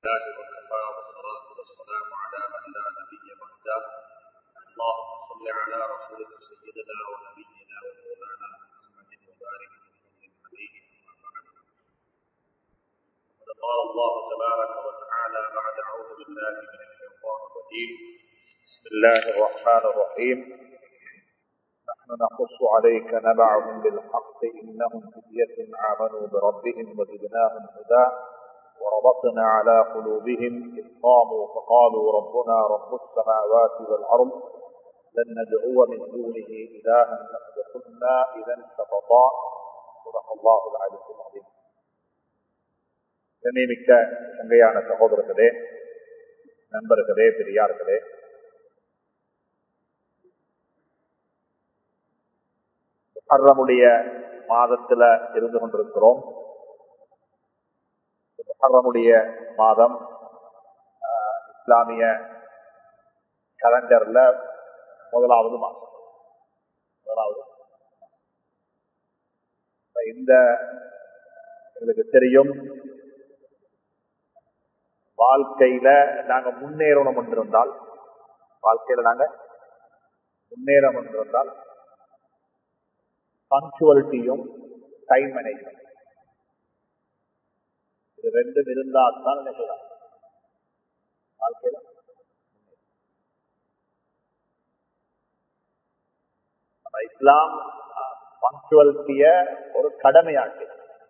الله وكفى والصلاة والسلام على من لا نبي بعده اللهم صل على رسولك سيدنا ونبينا ومولانا محمد وبارك وسلم عليه أما بعد وقد قال الله تبارك وتعالى بعد أعوذ بالله من الشيطان الرجيم بسم الله الرحمن الرحيم نحن نقص عليك نبعهم بالحق إنهم فتية آمنوا بربهم وزدناهم هدى وربطنا على قلوبهم إذ قاموا فقالوا ربنا رب السماوات والأرض لن ندعو من دونه إلها لقد كنا إذا شططا صدق الله العلي العظيم கண்ணியமிக்க சங்கையான சகோதரர்களே நண்பர்களே பெரியார்களே முஹர்ரமுடைய மாதத்துல இருந்து கொண்டிருக்கிறோம் முஹர்ரமுடைய மாதம் இஸ்லாமிய கலண்டர்ல முதலாவது மாசம் முதலாவது இந்த எங்களுக்கு தெரியும் வாழ்க்கையில நாங்க முன்னேறணும் என்றிருந்தால் வாழ்க்கையில நாங்க முன்னேறம் என்றிருந்தால் பங்க்சுவலிட்டியும் டைம் மேனேஜ்மெண்ட் இது ரெண்டும் இருந்தால் தான் நினைக்கலாம் வாழ்க்கையில இஸ்லாம் பங்க்சுவலிட்டிய ஒரு கடமையாக்கு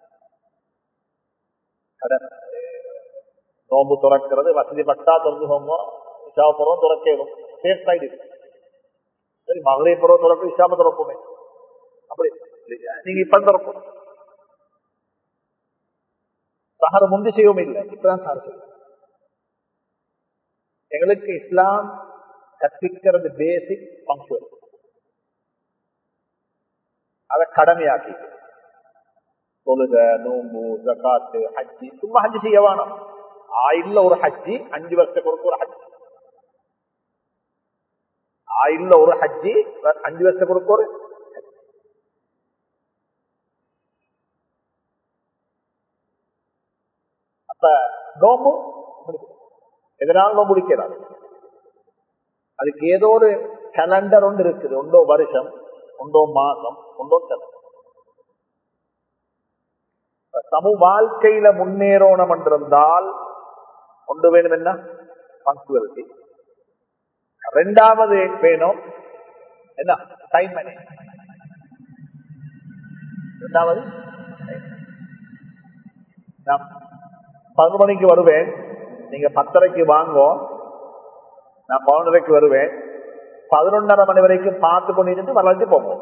கடமை நோம்பு துறக்கிறது வசதி பட்டா திறந்து போவோம் இஷாபுரம் துறக்கணும் சேஃப் சைடு சரி மகளிர் புறம் துறக்கும் இஷாம துறப்புமே அப்படி நீங்க இப்ப திறப்போம் சஹர் முந்தி செய்யவும் இல்லை இப்பதான் சார் செய்யும் எங்களுக்கு இஸ்லாம் கற்பிக்கிறது பேசிக் பங்க்சுவல் அதை கடமையாக்கி தொழுக நோம்பு ஜக்காத்து ஹஜ்ஜி சும்மா ஹஜ்ஜி செய்ய வேணும் ஆயில்ல ஒரு ஹஜ்ஜி அஞ்சு வருஷத்துக்கு ஒரு ஹஜ்ஜி ஆயில்ல ஒரு ஹஜ்ஜி அஞ்சு வருஷத்துக்கு ஒரு அப்ப நோம்பு எதனால நோம்பு முடிக்கிறார் அதுக்கு ஏதோ ஒரு கேலண்டர் ஒன்று இருக்குது ஒன்றோ வருஷம் ஒன்றோ மாசம் ஒன்றோ செலவு சமூக வாழ்க்கையில முன்னேறணும் என்றிருந்தால் ஒன்று வேணும் என்ன பங்க்சுவலிட்டி ரெண்டாவது வேணும் என்ன டைம் மேனேஜ் ரெண்டாவது நான் பதினொரு மணிக்கு வருவேன் நீங்க பத்தரைக்கு வாங்கோ நான் பதினொன்றைக்கு வருவேன் பதினொன்றரை மணி வரைக்கும் பார்த்து கொண்டு வரலாச்சு போவோம்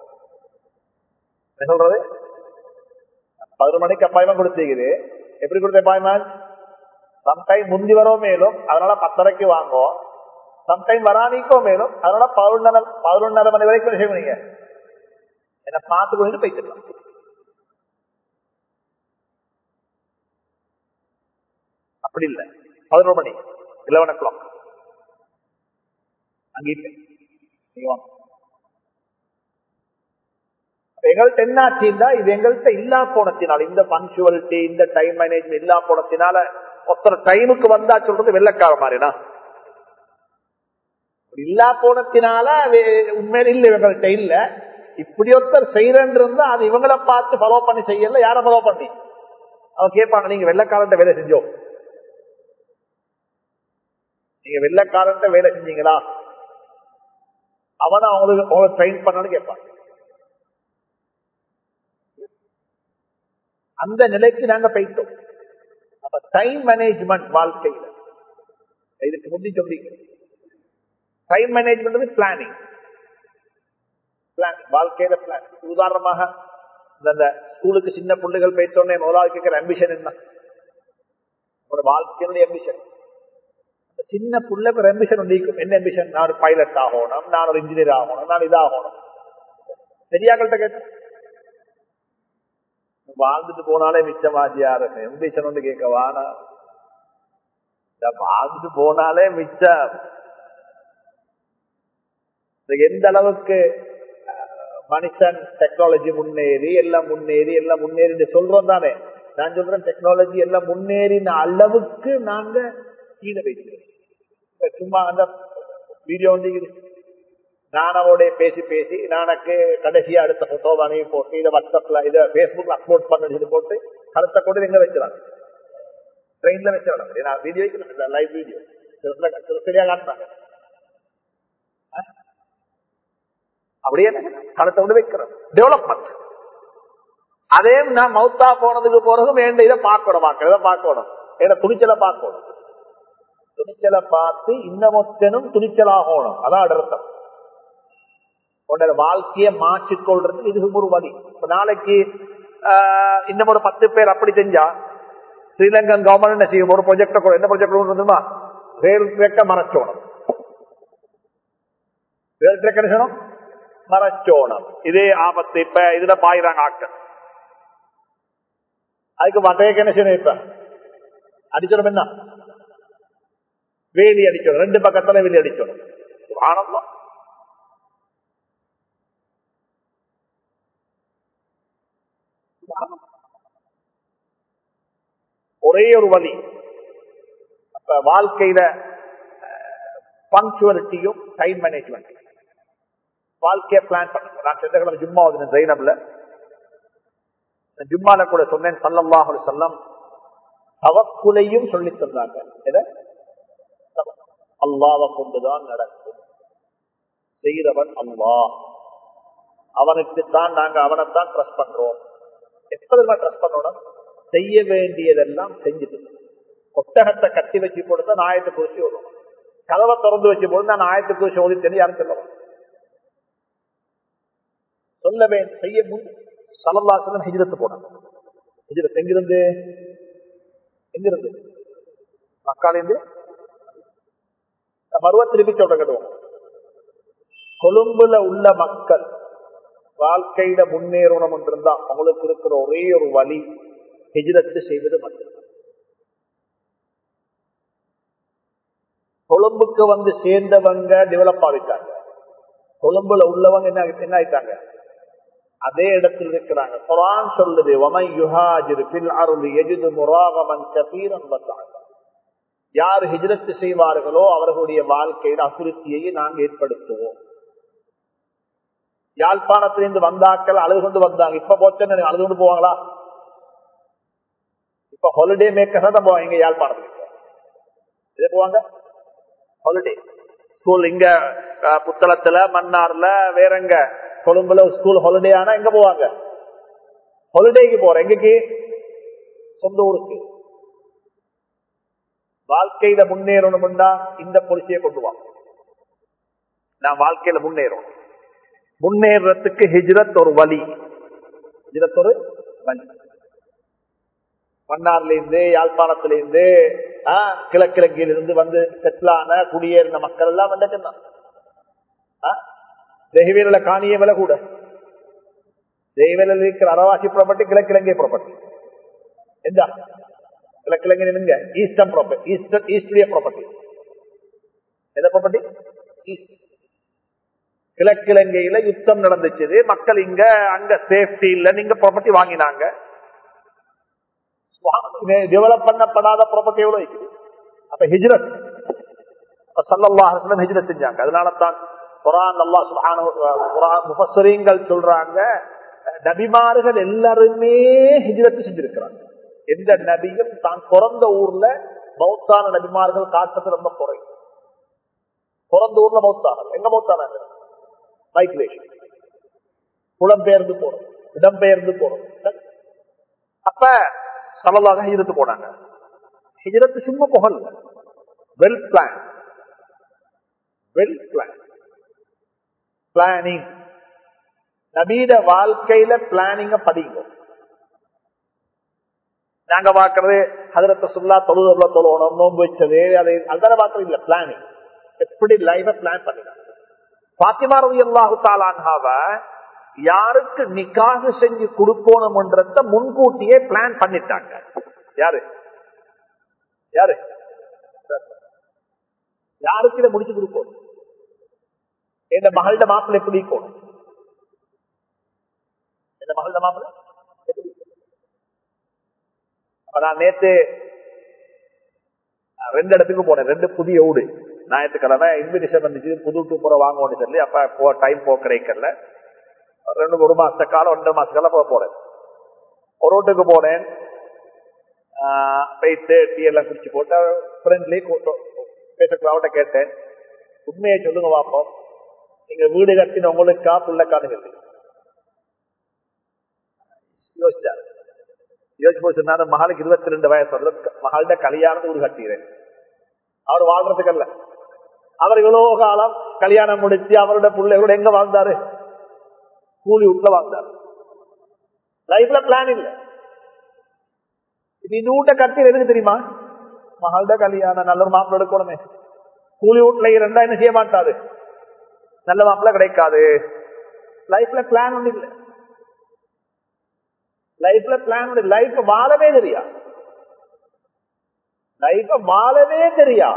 என்ன சொல்றது பதினொரு மணிக்கு அப்பாயின்மெண்ட் கொடுத்தீங்க எப்படி கொடுத்த அப்பாயின்மெண்ட் சம்டைம் முந்தி வரோ மேலும் அதனால பத்தரைக்கு வாங்கும் சம்டைம் வரானிக்கோ மேலும் அதனால பதினொன்னரை பதினொன்னரை மணி வரைக்கும் விஷயம் நீங்க என்ன பார்த்து கொண்டு போய்த்திடலாம் அப்படி இல்லை பதினோரு மணி இலவன் ஓ கிளாக் அங்கிட்டு நீங்க வாங்க எங்கள்கிட்ட என்ன ஆச்சுன்னா இது எங்கள்கிட்ட இல்லா போனத்தினால இந்த பங்க்சுவலிட்டி இந்த டைம் மேனேஜ்மெண்ட் இல்லா போனத்தினால ஒருத்தர் டைமுக்கு வந்தா சொல்றது வெள்ளக்கார மாதிரினா இல்லா போனத்தினால உண்மையில இல்ல இவங்கள்ட்ட இல்ல இப்படி ஒருத்தர் செய்யறன்னு இருந்தா அது இவங்கள பார்த்து ஃபாலோ பண்ணி செய்யல யார ஃபாலோ பண்ணி அவன் கேட்பாங்க நீங்க வெள்ளக்காரன் வேலை செஞ்சோம் நீங்க வெள்ளக்காரன் வேலை செஞ்சீங்களா அவனை அவங்களுக்கு அவங்களை ட்ரெயின் பண்ணனு கேட்பாங்க அந்த நிலைக்கு நாங்க போயிட்டோம் அப்ப டைம் மேனேஜ்மெண்ட் வாழ்க்கையில இதுக்கு முந்தி சொல்லி டைம் மேனேஜ்மெண்ட் பிளானிங் வாழ்க்கையில பிளான் உதாரணமாக இந்த ஸ்கூலுக்கு சின்ன பிள்ளைகள் போயிட்டோன்னே முதலாவது கேட்கிற அம்பிஷன் என்ன ஒரு வாழ்க்கையினுடைய அம்பிஷன் சின்ன பிள்ளைக்கு ஒரு அம்பிஷன் உண்டிக்கும் என்ன அம்பிஷன் நான் ஒரு பைலட் ஆகணும் நான் ஒரு இன்ஜினியர் ஆகணும் நான் இதாகணும் பெரியாக்கள்கிட்ட கேட்டேன் வாழ்ந்துட்டு போனாலே மிச்சமாச்சியா இருக்கு எம்பிஷன் ஒன்று கேட்க வானா வாழ்ந்துட்டு போனாலே மிச்சம் எந்த அளவுக்கு மனுஷன் டெக்னாலஜி முன்னேறி எல்லாம் முன்னேறி எல்லாம் முன்னேறி சொல்றோம் தானே நான் சொல்றேன் டெக்னாலஜி எல்லாம் முன்னேறின அளவுக்கு நாங்க கீழே வைக்கிறோம் இப்ப சும்மா அந்த வீடியோ வந்து நான் அவனோட பேசி பேசி நானக்கு கடைசியா அடுத்த போட்டோ அனுப்பி போட்டு இதை வாட்ஸ்அப்ல இதை பேஸ்புக்ல அப்லோட் பண்ண சொல்லி போட்டு கருத்தை கொண்டு எங்க வச்சிடறாங்க ட்ரெயின்ல வச்சிடறாங்க நான் வீடியோ வைக்கிறேன் லைவ் வீடியோ சரியா காட்டுறாங்க அப்படியே கருத்தை விட வைக்கிறோம் டெவலப்மெண்ட் அதே நான் மௌத்தா போனதுக்கு பிறகு வேண்ட இதை பார்க்கணும் பார்க்கறத பார்க்கணும் ஏன்னா துணிச்சலை பார்க்கணும் துணிச்சலை பார்த்து இன்னமொத்தனும் துணிச்சலாகணும் அதான் அடர்த்தம் உன்னோட வாழ்க்கையை மாற்றிக்கொள்றதுக்கு இது ஒரு வழி இப்ப நாளைக்கு இன்னும் ஒரு பத்து பேர் அப்படி செஞ்சா ஸ்ரீலங்கன் கவர்மெண்ட் என்ன செய்யும் ஒரு ப்ரொஜெக்ட என்ன ப்ரொஜெக்ட் வந்துமா ரயில் ட்ரெக்க மறைச்சோணும் ரயில் ட்ரெக் என்ன செய்யணும் மறைச்சோணும் இதே ஆபத்து இப்ப இதுல பாயிறாங்க ஆட்கள் அதுக்கு மட்டையக்கு என்ன செய்யணும் இப்ப அடிச்சிடும் என்ன வேலி அடிக்கணும் ரெண்டு பக்கத்துல வேலி அடிக்கணும் ஆனந்தம் ஒரே ஒரு வழி அப்ப வாழ்க்கையில பங்க்சுவலிட்டியும் டைம் மேனேஜ்மெண்ட் வாழ்க்கையை பிளான் பண்ணுங்க நான் சென்ற கிழமை ஜும்மா வந்து ஜெயினப்ல ஜும்மால கூட சொன்னேன் சல்லல்லாஹு சொல்லம் தவக்குலையும் சொல்லி தந்தாங்க எதை அல்லாவை கொண்டுதான் நடக்கும் செய்கிறவன் அல்லா அவனுக்கு தான் நாங்க அவனைத்தான் ட்ரஸ்ட் பண்றோம் எப்போதுமா ட்ரஸ்ட் பண்ணணும் செய்ய வேண்டியதெல்லாம் செஞ்சுட்டு ஒட்டகத்தை கட்டி வச்சு கொடுத்தா நான் ஆயத்தை குறிச்சு வரும் கதவை திறந்து வச்சு போது நான் ஆயத்தை குறிச்சு ஓதித்தேன்னு யாரும் சொல்லுவோம் சொல்ல வேண்டும் செய்ய முன் சலல்லாசனம் ஹிஜரத்து போனாங்க ஹிஜரத் எங்கிருந்து எங்கிருந்து மக்காலேருந்து மருவ திருப்பி சொல்ற கட்டுவோம் கொழும்புல உள்ள மக்கள் வாழ்க்கையில முன்னேறணும் என்றிருந்தா அவங்களுக்கு இருக்கிற ஒரே ஒரு வழி ஹிஜரத்து செய்வது மட்டும்தான் கொழும்புக்கு வந்து சேர்ந்தவங்க டெவலப் ஆகிட்டாங்க கொழும்புல உள்ளவங்க என்ன என்ன ஆயிட்டாங்க அதே இடத்தில் இருக்கிறாங்க குரான் சொல்லுது வமை யுஹாஜிர் பில் அருள் எஜிது முராகமன் கபீரன் யார் ஹிஜரத்து செய்வார்களோ அவர்களுடைய வாழ்க்கையில் அபிவிருத்தியை நாங்கள் ஏற்படுத்துவோம் யாழ்ப்பாணத்திலிருந்து வந்தாக்கள் அழுது கொண்டு வந்தாங்க இப்ப போச்சு அழுது கொண்டு போவாங்களா இப்ப ஹாலிடே மேக்கர் தான் போவாங்க யாழ்ப்பாணத்துக்கு இது போவாங்க ஹாலிடே ஸ்கூல் இங்க புத்தளத்துல மன்னார்ல வேற எங்க கொழும்புல ஸ்கூல் ஹாலிடே ஆனா எங்க போவாங்க ஹாலிடேக்கு போற எங்கக்கு சொந்த ஊருக்கு வாழ்க்கையில முன்னேறணும்னா இந்த பொலிசியை கொண்டு வாங்க நான் வாழ்க்கையில முன்னேறும் முன்னேறத்துக்கு ஹிஜ்ரத் ஒரு வழி ஹிஜ்ரத் ஒரு வழி மன்னார்ல இருந்து யாழ்ப்பாணத்துல இருந்து கிழக்கிழங்கில இருந்து வந்து செட்டிலான குடியேறின மக்கள் எல்லாம் வந்துட்டுன்னா தெய்வேல காணிய விலை கூட தெய்வேல இருக்கிற அரவாசி ப்ராப்பர்ட்டி கிழக்கிழங்கை ப்ராப்பர்ட்டி எந்த கிழக்கிழங்கை நின்னுங்க ஈஸ்டர்ன் ப்ராப்பர்ட்டி ஈஸ்டர் ஈஸ்டரிய ப்ராப்பர்ட்டி எந்த ப்ராப்பர்ட்டி ஈஸ்ட் கிழக்கிழங்கையில யுத்தம் நடந்துச்சு மக்கள் இங்க அங்க சேஃப்டி இல்ல நீங்க ப்ராப்பர்ட்டி வாங்கினாங்க டெவலப் பண்ணப்படாத ப்ராப்பர்ட்டி எவ்வளவு இருக்குது அப்ப ஹிஜ்ரத் சல்லாஹ் ஹிஜ்ரத் செஞ்சாங்க அதனால தான் குரான் அல்லா முஃபஸ்ரீங்கள் சொல்றாங்க நபிமார்கள் எல்லாருமே ஹிஜ்ரத் செஞ்சிருக்கிறாங்க எந்த நபியும் தான் பிறந்த ஊர்ல பௌத்தான நபிமார்கள் காட்டுறது ரொம்ப குறையும் பிறந்த ஊர்ல பௌத்தான எங்க பௌத்தானாங்க மைக்ரேஷன் புலம்பெயர்ந்து போறோம் இடம்பெயர்ந்து போறோம் அப்ப சலவாக ஹிஜரத்து போனாங்க ஹிஜரத்து சும்மா புகழ் well plan well plan planning நபீட வாழ்க்கையில பிளானிங்க படிங்க நாங்க பாக்குறது அதிரத்த சொல்லா தொழுதுல தொழுவணும் நோன்பு வச்சது அது அதுதானே பாக்குறது இல்ல பிளானிங் எப்படி லைஃப பிளான் பண்ணினாங்க பாத்திமா ரவி அல்லாஹு தாலான்ஹாவ யாருக்கு நிக்காக செஞ்சு கொடுக்கணும்ன்றத முன்கூட்டியே பிளான் பண்ணிட்டாங்க யாரு யாரு யாருக்கு இதை முடிச்சு கொடுக்கணும் எந்த மகள மாப்பிள்ள எப்படி இருக்கணும் எந்த மகள மாப்பிள்ள எப்படி அப்ப நான் நேத்து ரெண்டு இடத்துக்கு போனேன் ரெண்டு புதிய ஊடு ஞாயிற்றுக்கிழமை இன்விடேஷன் வந்துச்சு புது டூப்புற வாங்குவோம்னு சொல்லி அப்ப போ டைம் போ கிடைக்கல ரெண்டு ஒரு மாச காலம் ஒன்றரை மாச காலம் போக போறேன் ஒரு வீட்டுக்கு போனேன் போயிட்டு டீ எல்லாம் குடிச்சு போட்டு ஃப்ரெண்ட்லி பேசக்கூட அவட்ட கேட்டேன் உண்மையை சொல்லுங்க பாப்போம் நீங்க வீடு கட்டின உங்களுக்கா புள்ளக்கானு சொல்லி யோசிச்சாரு யோசிச்சு போய் சொன்னாரு மகளுக்கு இருபத்தி ரெண்டு வயசு வரல மகள்கிட்ட கல்யாணம் வீடு கட்டிக்கிறேன் அவர் வாழ்றதுக்கு அல்ல அவர் இவ்வளவு காலம் கல்யாணம் முடிச்சு அவரோட பிள்ளைகளோட எங்க வாழ்ந்தாரு கூலி வீட்டுல வாழ்ந்தாரு லைஃப்ல பிளான் இல்ல இந்த வீட்டை கட்டி எதுக்கு தெரியுமா மகள்கிட்ட கல்யாணம் நல்ல ஒரு மாப்பிள்ள எடுக்கணுமே கூலி வீட்டுல இருந்தா என்ன செய்ய மாட்டாரு நல்ல மாப்பிள்ள கிடைக்காது லைஃப்ல பிளான் ஒண்ணு இல்லை லைஃப்ல பிளான் லைஃப் வாழவே தெரியா லைஃப் வாழவே தெரியா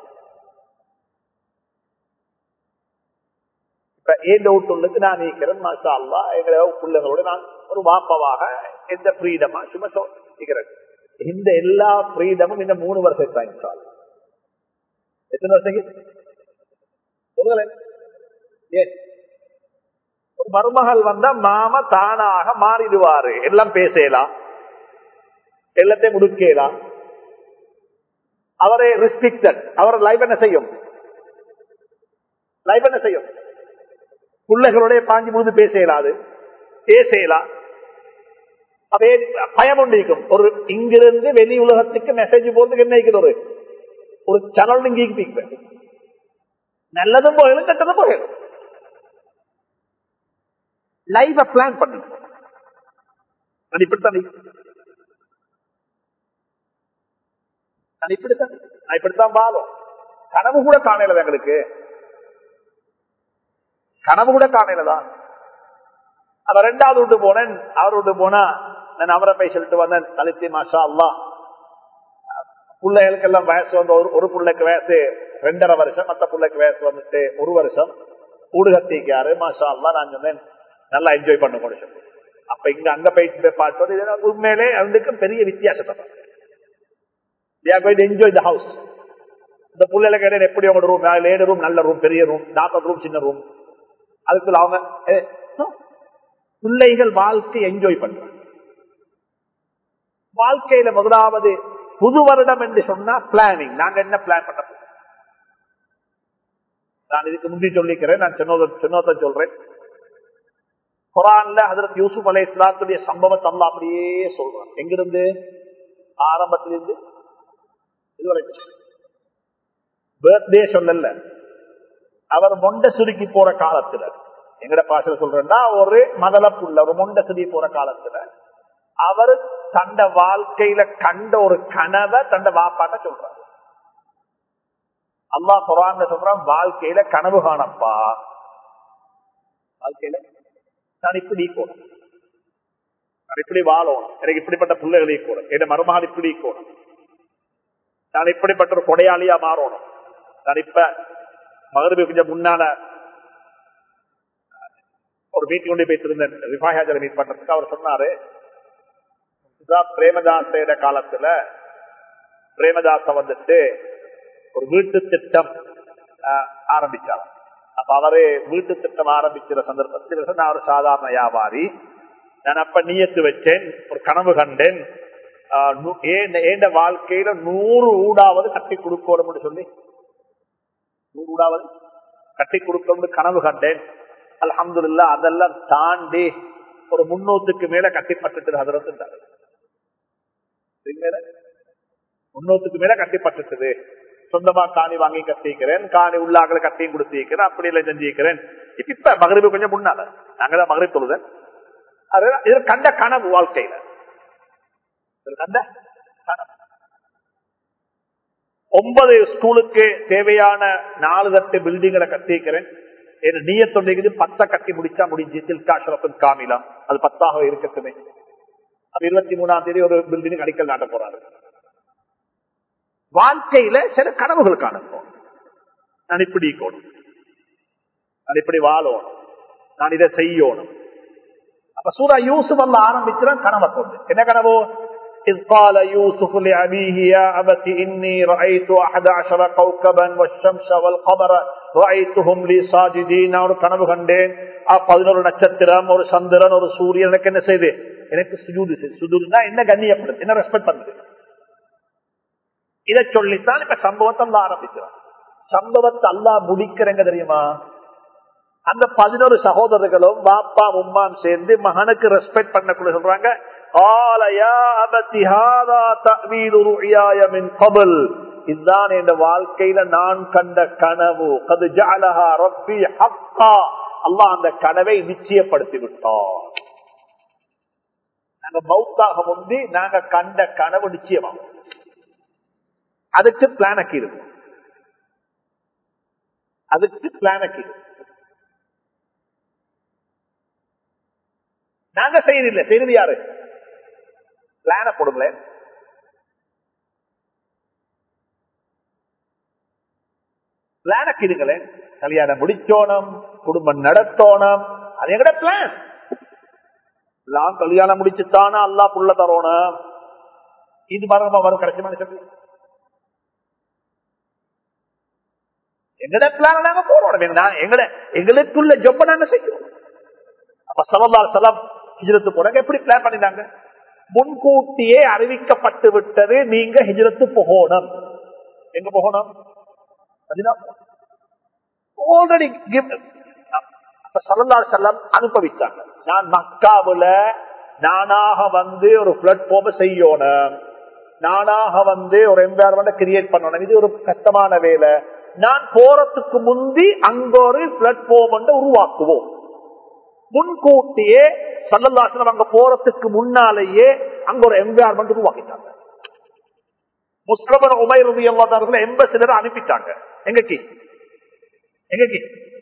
இப்ப ஏன் டவுட் நான் நீக்கிறேன் மாசா அல்லா எங்களை பிள்ளைகளோட நான் ஒரு வாப்பவாக எந்த ஃப்ரீடமா சும்மா சொல்லிக்கிறேன் இந்த எல்லா ஃப்ரீடமும் இந்த மூணு வருஷம் தான் சார் எத்தனை வருஷம் சொல்லுங்களேன் ஏன் ஒரு மருமகள் வந்தா மாம தானாக மாறிடுவாரு எல்லாம் பேசலாம் எல்லாத்தையும் முடுக்கலாம் அவரை ரெஸ்ட்ரிக்டட் அவர் லைஃப் என்ன செய்யும் லைஃப் என்ன செய்யும் பிள்ளைகளுடைய பாஞ்சு முழுது பேச இயலாது பேச இயலா அதே பயம் ஒன்றிருக்கும் ஒரு இங்கிருந்து வெளி உலகத்துக்கு மெசேஜ் போறதுக்கு என்ன இருக்குது ஒரு ஒரு சேனல் நீங்க நல்லதும் போகலும் கெட்டதும் போகலும் லைஃப பிளான் பண்ணு நான் இப்படித்தான் நான் இப்படித்தான் நான் இப்படித்தான் வாழும் கனவு கூட காணல எங்களுக்கு கனவு கூட காணலதான் அவ ரெண்டாவது விட்டு போனேன் அவர் விட்டு போனா நான் அவரை போய் சொல்லிட்டு வந்தேன் தலித்தி மாஷா அல்லா பிள்ளைகளுக்கு எல்லாம் வயசு வந்து ஒரு ஒரு பிள்ளைக்கு வயசு ரெண்டரை வருஷம் மத்த பிள்ளைக்கு வயசு வந்துட்டு ஒரு வருஷம் ஊடுகத்திக்காரு மாஷா அல்லா நான் சொன்னேன் நல்லா என்ஜாய் பண்ண முடியும் அப்ப இங்க அங்க போயிட்டு பார்த்தோம் உண்மையிலே அவனுக்கும் பெரிய வித்தியாசத்தை என்ஜாய் த ஹவுஸ் இந்த பிள்ளைல கேட்டேன் எப்படி உங்களோட ரூம் ஏழு ரூம் நல்ல ரூம் பெரிய ரூம் நாற்பது ரூம் சின்ன ரூம் அதுக்குள்ள அவங்க பிள்ளைகள் வாழ்க்கை என்ஜாய் பண்றாங்க வாழ்க்கையில முதலாவது புது வருடம் என்று சொன்னா பிளானிங் நாங்க என்ன பிளான் பண்ண நான் இதுக்கு முந்தி சொல்லிக்கிறேன் நான் சின்னோத சொல்றேன் குரான்ல ஹசரத் யூசுப் அலை இஸ்லாத்துடைய சம்பவத்தை அல்லா அப்படியே சொல்றான் எங்கிருந்து ஆரம்பத்திலிருந்து இதுவரைக்கும் பர்த்டே சொல்லல அவர் மொண்ட சுருக்கி போற காலத்துல எங்கட பாசல சொல்றேன்னா ஒரு மதலப்புள்ள ஒரு மொண்ட சுருக்கி போற காலத்துல அவர் தண்ட வாழ்க்கையில கண்ட ஒரு கனவை தண்ட வாப்பாட்ட சொல்றாரு அல்லா குரான் சொல்றான் வாழ்க்கையில கனவு காணப்பா வாழ்க்கையில நான் இப்படி போனோம் நான் இப்படி வாழணும் எனக்கு இப்படிப்பட்ட பிள்ளைகளை கூட என் மருமகள் இப்படி கூடும் நான் இப்படிப்பட்ட ஒரு கொடையாளியா மாறணும் நான் இப்ப மகரபி கொஞ்சம் முன்னால ஒரு மீட்டிங் கொண்டு போயிட்டு ரிஃபாயாஜரை மீட் பண்றதுக்கு அவர் சொன்னாரு பிரேமதாசையோட காலத்துல பிரேமதாச வந்துட்டு ஒரு வீட்டு திட்டம் ஆரம்பிச்சார் அப்ப அவரு வீட்டு திட்டம் ஆரம்பிக்கிற சந்தர்ப்பத்தில் நான் ஒரு சாதாரண வியாபாரி நான் அப்ப நீயத்து வச்சேன் ஒரு கனவு கண்டேன் ஏண்ட வாழ்க்கையில நூறு ஊடாவது கட்டி கொடுக்கணும் சொல்லி நூறு ஊடாவது கட்டி கொடுக்கணும் கனவு கண்டேன் அலமது இல்லா அதெல்லாம் தாண்டி ஒரு முன்னூத்துக்கு மேல கட்டிப்பட்டு அதரத்து முன்னூத்துக்கு மேல கட்டிப்பட்டுது சொந்தமா காணி வாங்கி கட்டிக்கிறேன் காணி உள்ளாக்களை கட்டியும் கொடுத்திருக்கிறேன் அப்படி எல்லாம் செஞ்சிருக்கிறேன் இப்ப மகரிபு கொஞ்சம் முன்னால நாங்கதான் மகரிப் தொழுதன் இது கண்ட கனவு வாழ்க்கையில கண்ட ஒன்பது ஸ்கூலுக்கு தேவையான நாலு தட்டு பில்டிங்களை கட்டிக்கிறேன் என் நீயத்தொண்டிக்கு பத்த கட்டி முடிச்சா முடிஞ்சு தில்காஷரத்தின் காமிலாம் அது பத்தாக இருக்கட்டுமே அது இருபத்தி மூணாம் தேதி ஒரு பில்டிங் அடிக்கல் நாட்ட போறாரு வாழ்க்கையில சில கனவுகள் காணப்போம் நான் இப்படி இருக்கணும் நான் இப்படி வாழணும் நான் இதை செய்யணும் அப்ப சூரா யூசுப் அல்ல ஆரம்பிச்சுதான் கனவை கொண்டு என்ன கனவோ إذ قال يوسف لأبيه يا أبت إني رأيت أحد عشر كوكبا والشمس والقمر رأيتهم لي ساجدين ஒரு கனவு கண்டேன் பதினோரு நட்சத்திரம் ஒரு சந்திரன் ஒரு சூரியன் எனக்கு என்ன செய்து எனக்கு சுஜூது சுஜூதுனா என்ன கண்ணியப்படுது என்ன ரெஸ்பெக்ட் பண்ணுது இதை சொல்லித்தான் இப்ப சம்பவத்தை அல்ல ஆரம்பிக்கிறான் சம்பவத்தை அல்லா முடிக்கிறேங்க தெரியுமா அந்த பதினோரு சகோதரர்களும் பாப்பா உம்மான் சேர்ந்து மகனுக்கு ரெஸ்பெக்ட் பண்ணக்கூடிய சொல்றாங்க இதுதான் என் வாழ்க்கையில நான் கண்ட கனவு கது ஜாலஹா ரப்பி ஹக்கா அல்லாஹ் அந்த கனவை நிச்சயப்படுத்தி விட்டோம் நாங்க மௌத்தாக முந்தி நாங்க கண்ட கனவு நிச்சயமாகும் அதுக்கு பிளான் அக்கிடுது அதுக்கு பிளான் அக்கிடுது நாங்க செய்யறதில்லை செய்யறது யாரு பிளான போடுங்களேன் பிளான கிடுங்களேன் கல்யாணம் முடிச்சோணும் குடும்பம் நடத்தோணும் அது எங்கட பிளான் எல்லாம் கல்யாணம் முடிச்சுத்தானா அல்லா புள்ள தரோணும் இது மரமா வரும் கிடைச்ச மனுஷன் எங்கட பிளான நாங்க போறோம் எங்கட எங்களுக்குள்ள ஜொப்ப நாங்க செய்யணும் அப்ப சலல்லால் சலம் ஹிஜரத்து போறாங்க எப்படி பிளான் பண்ணினாங்க முன்கூட்டியே அறிவிக்கப்பட்டு விட்டது நீங்க ஹிஜரத்து போகணும் எங்க போகணும் ஆல்ரெடி சலல்லால் செல்லம் அனுபவிச்சாங்க நான் மக்காவுல நானாக வந்து ஒரு பிளாட்ஃபார்ம் செய்யணும் நானாக வந்து ஒரு என்வாரன்மெண்ட் கிரியேட் பண்ணணும் இது ஒரு கஷ்டமான வேலை நான் போறதுக்கு முந்தி அங்க ஒரு பிளாட்ஃபார்ம் உருவாக்குவோம் முன்கூட்டியே சல்லல்லாசனம் அங்க போறதுக்கு முன்னாலேயே அங்க ஒரு என்வாரன்மெண்ட் உருவாக்கிட்டாங்க முஸ்லமன் உமைருதி எல்லாத்தார்கள் எண்பது சிலர் அனுப்பிட்டாங்க எங்கக்கு எங்கக்கு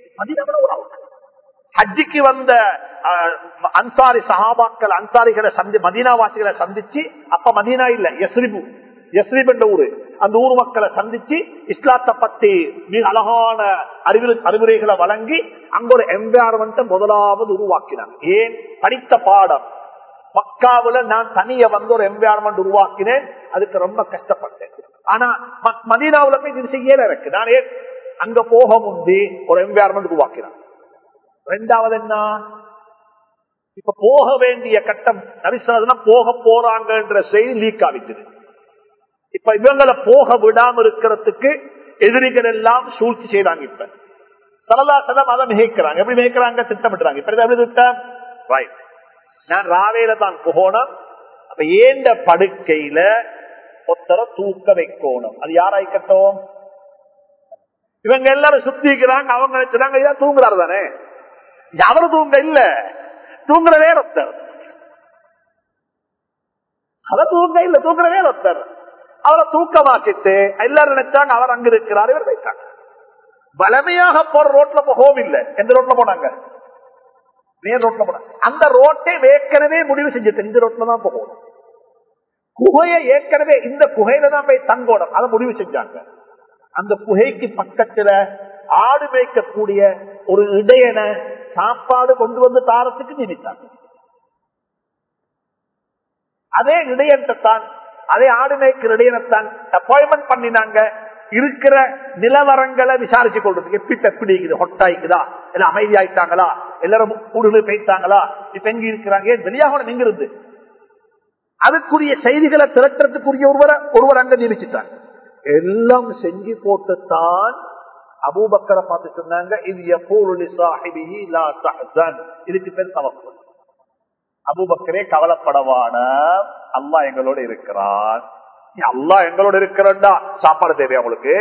ஹஜ்ஜிக்கு வந்த அன்சாரி சஹாபாக்கள் அன்சாரிகளை சந்தி மதீனாவாசிகளை சந்திச்சு அப்ப மதீனா இல்ல எஸ்ரிபு எஸ்ரிப் என்ற ஊரு அந்த ஊர் மக்களை சந்திச்சு இஸ்லாத்தை பத்தி மிக அழகான அறிவு அறிவுரைகளை வழங்கி அங்க ஒரு என்வாரன்மெண்ட் முதலாவது உருவாக்கினாங்க ஏன் படித்த பாடம் மக்காவுல நான் தனிய வந்து ஒரு என்வாரன்மெண்ட் உருவாக்கினேன் அதுக்கு ரொம்ப கஷ்டப்பட்டேன் ஆனா மதீனாவுல போய் இது செய்யல இருக்கு நான் ஏன் அங்க போக முந்தி ஒரு என்வாரன்மெண்ட் உருவாக்கினான் ரெண்டாவது என்ன இப்ப போக வேண்டிய கட்டம் நரிசனா போக போறாங்கன்ற செய்தி லீக் ஆகிட்டது இப்ப இவங்களை போக விடாம இருக்கிறதுக்கு எதிரிகள் எல்லாம் சூழ்ச்சி செய்யறாங்க இப்ப சரலாசலம் அதை மிகைக்கிறாங்க எப்படி மிகைக்கிறாங்க திட்டமிட்டுறாங்க இப்ப எப்படி திட்டம் ரைட் நான் ராவேல தான் போகணும் அப்ப ஏண்ட படுக்கையில ஒத்தர தூக்க வைக்கணும் அது யாராய்க்கட்டும் இவங்க எல்லாரும் சுத்திக்கிறாங்க அவங்க நினைச்சாங்க இதான் தூங்குறாரு தானே அவரு தூங்க இல்ல தூங்குற வேறொத்தர் அவ தூங்க இல்ல தூங்குற வேறொத்தர் அவரை தூக்கமாக்கிட்டு எல்லாரும் நினைச்சாங்க அவர் அங்க இருக்கிறார் இவர் வைத்தாங்க வளமையாக போற ரோட்ல போகவும் இல்லை எந்த ரோட்ல போனாங்க நேர் ரோட்ல போனாங்க அந்த ரோட்டை ஏற்கனவே முடிவு செஞ்சுட்டு இந்த ரோட்ல தான் போகணும் குகையை ஏற்கனவே இந்த குகையில தான் போய் தங்கோடம் அதை முடிவு செஞ்சாங்க அந்த குகைக்கு பக்கத்துல ஆடு மேய்க்கக்கூடிய ஒரு இடையனை சாப்பாடு கொண்டு வந்து தாரத்துக்கு நினைத்தாங்க அதே இடையன்தான் அதே ஆடு மேய்க்கிற இடையனைத்தான் அப்பாயின்மெண்ட் பண்ணினாங்க இருக்கிற நிலவரங்களை விசாரிச்சு கொள்றதுக்கு எப்படி எப்படி இருக்குது ஹொட்டாய்க்குதா இல்ல அமைதியாயிட்டாங்களா எல்லாரும் கூடுதல் போயிட்டாங்களா இப்ப எங்க இருக்கிறாங்க வெளியாகணும் எங்க இருந்து அதுக்குரிய செய்திகளை திரட்டுறதுக்குரிய ஒருவரை ஒருவர் அங்க நியமிச்சுட்டாங்க எல்லாம் செஞ்சு போட்டுத்தான் அபூபக்கரை பார்த்து சொன்னாங்க இது எப்போது சாஹிபி லா தஹ்சன் இதுக்கு பேர் தவக்கு அபூபக்கரே கவலைப்படவான அல்லா எங்களோட இருக்கிறான் அல்லா எங்களோட இருக்கிறா சாப்பாடு தேவையா உங்களுக்கு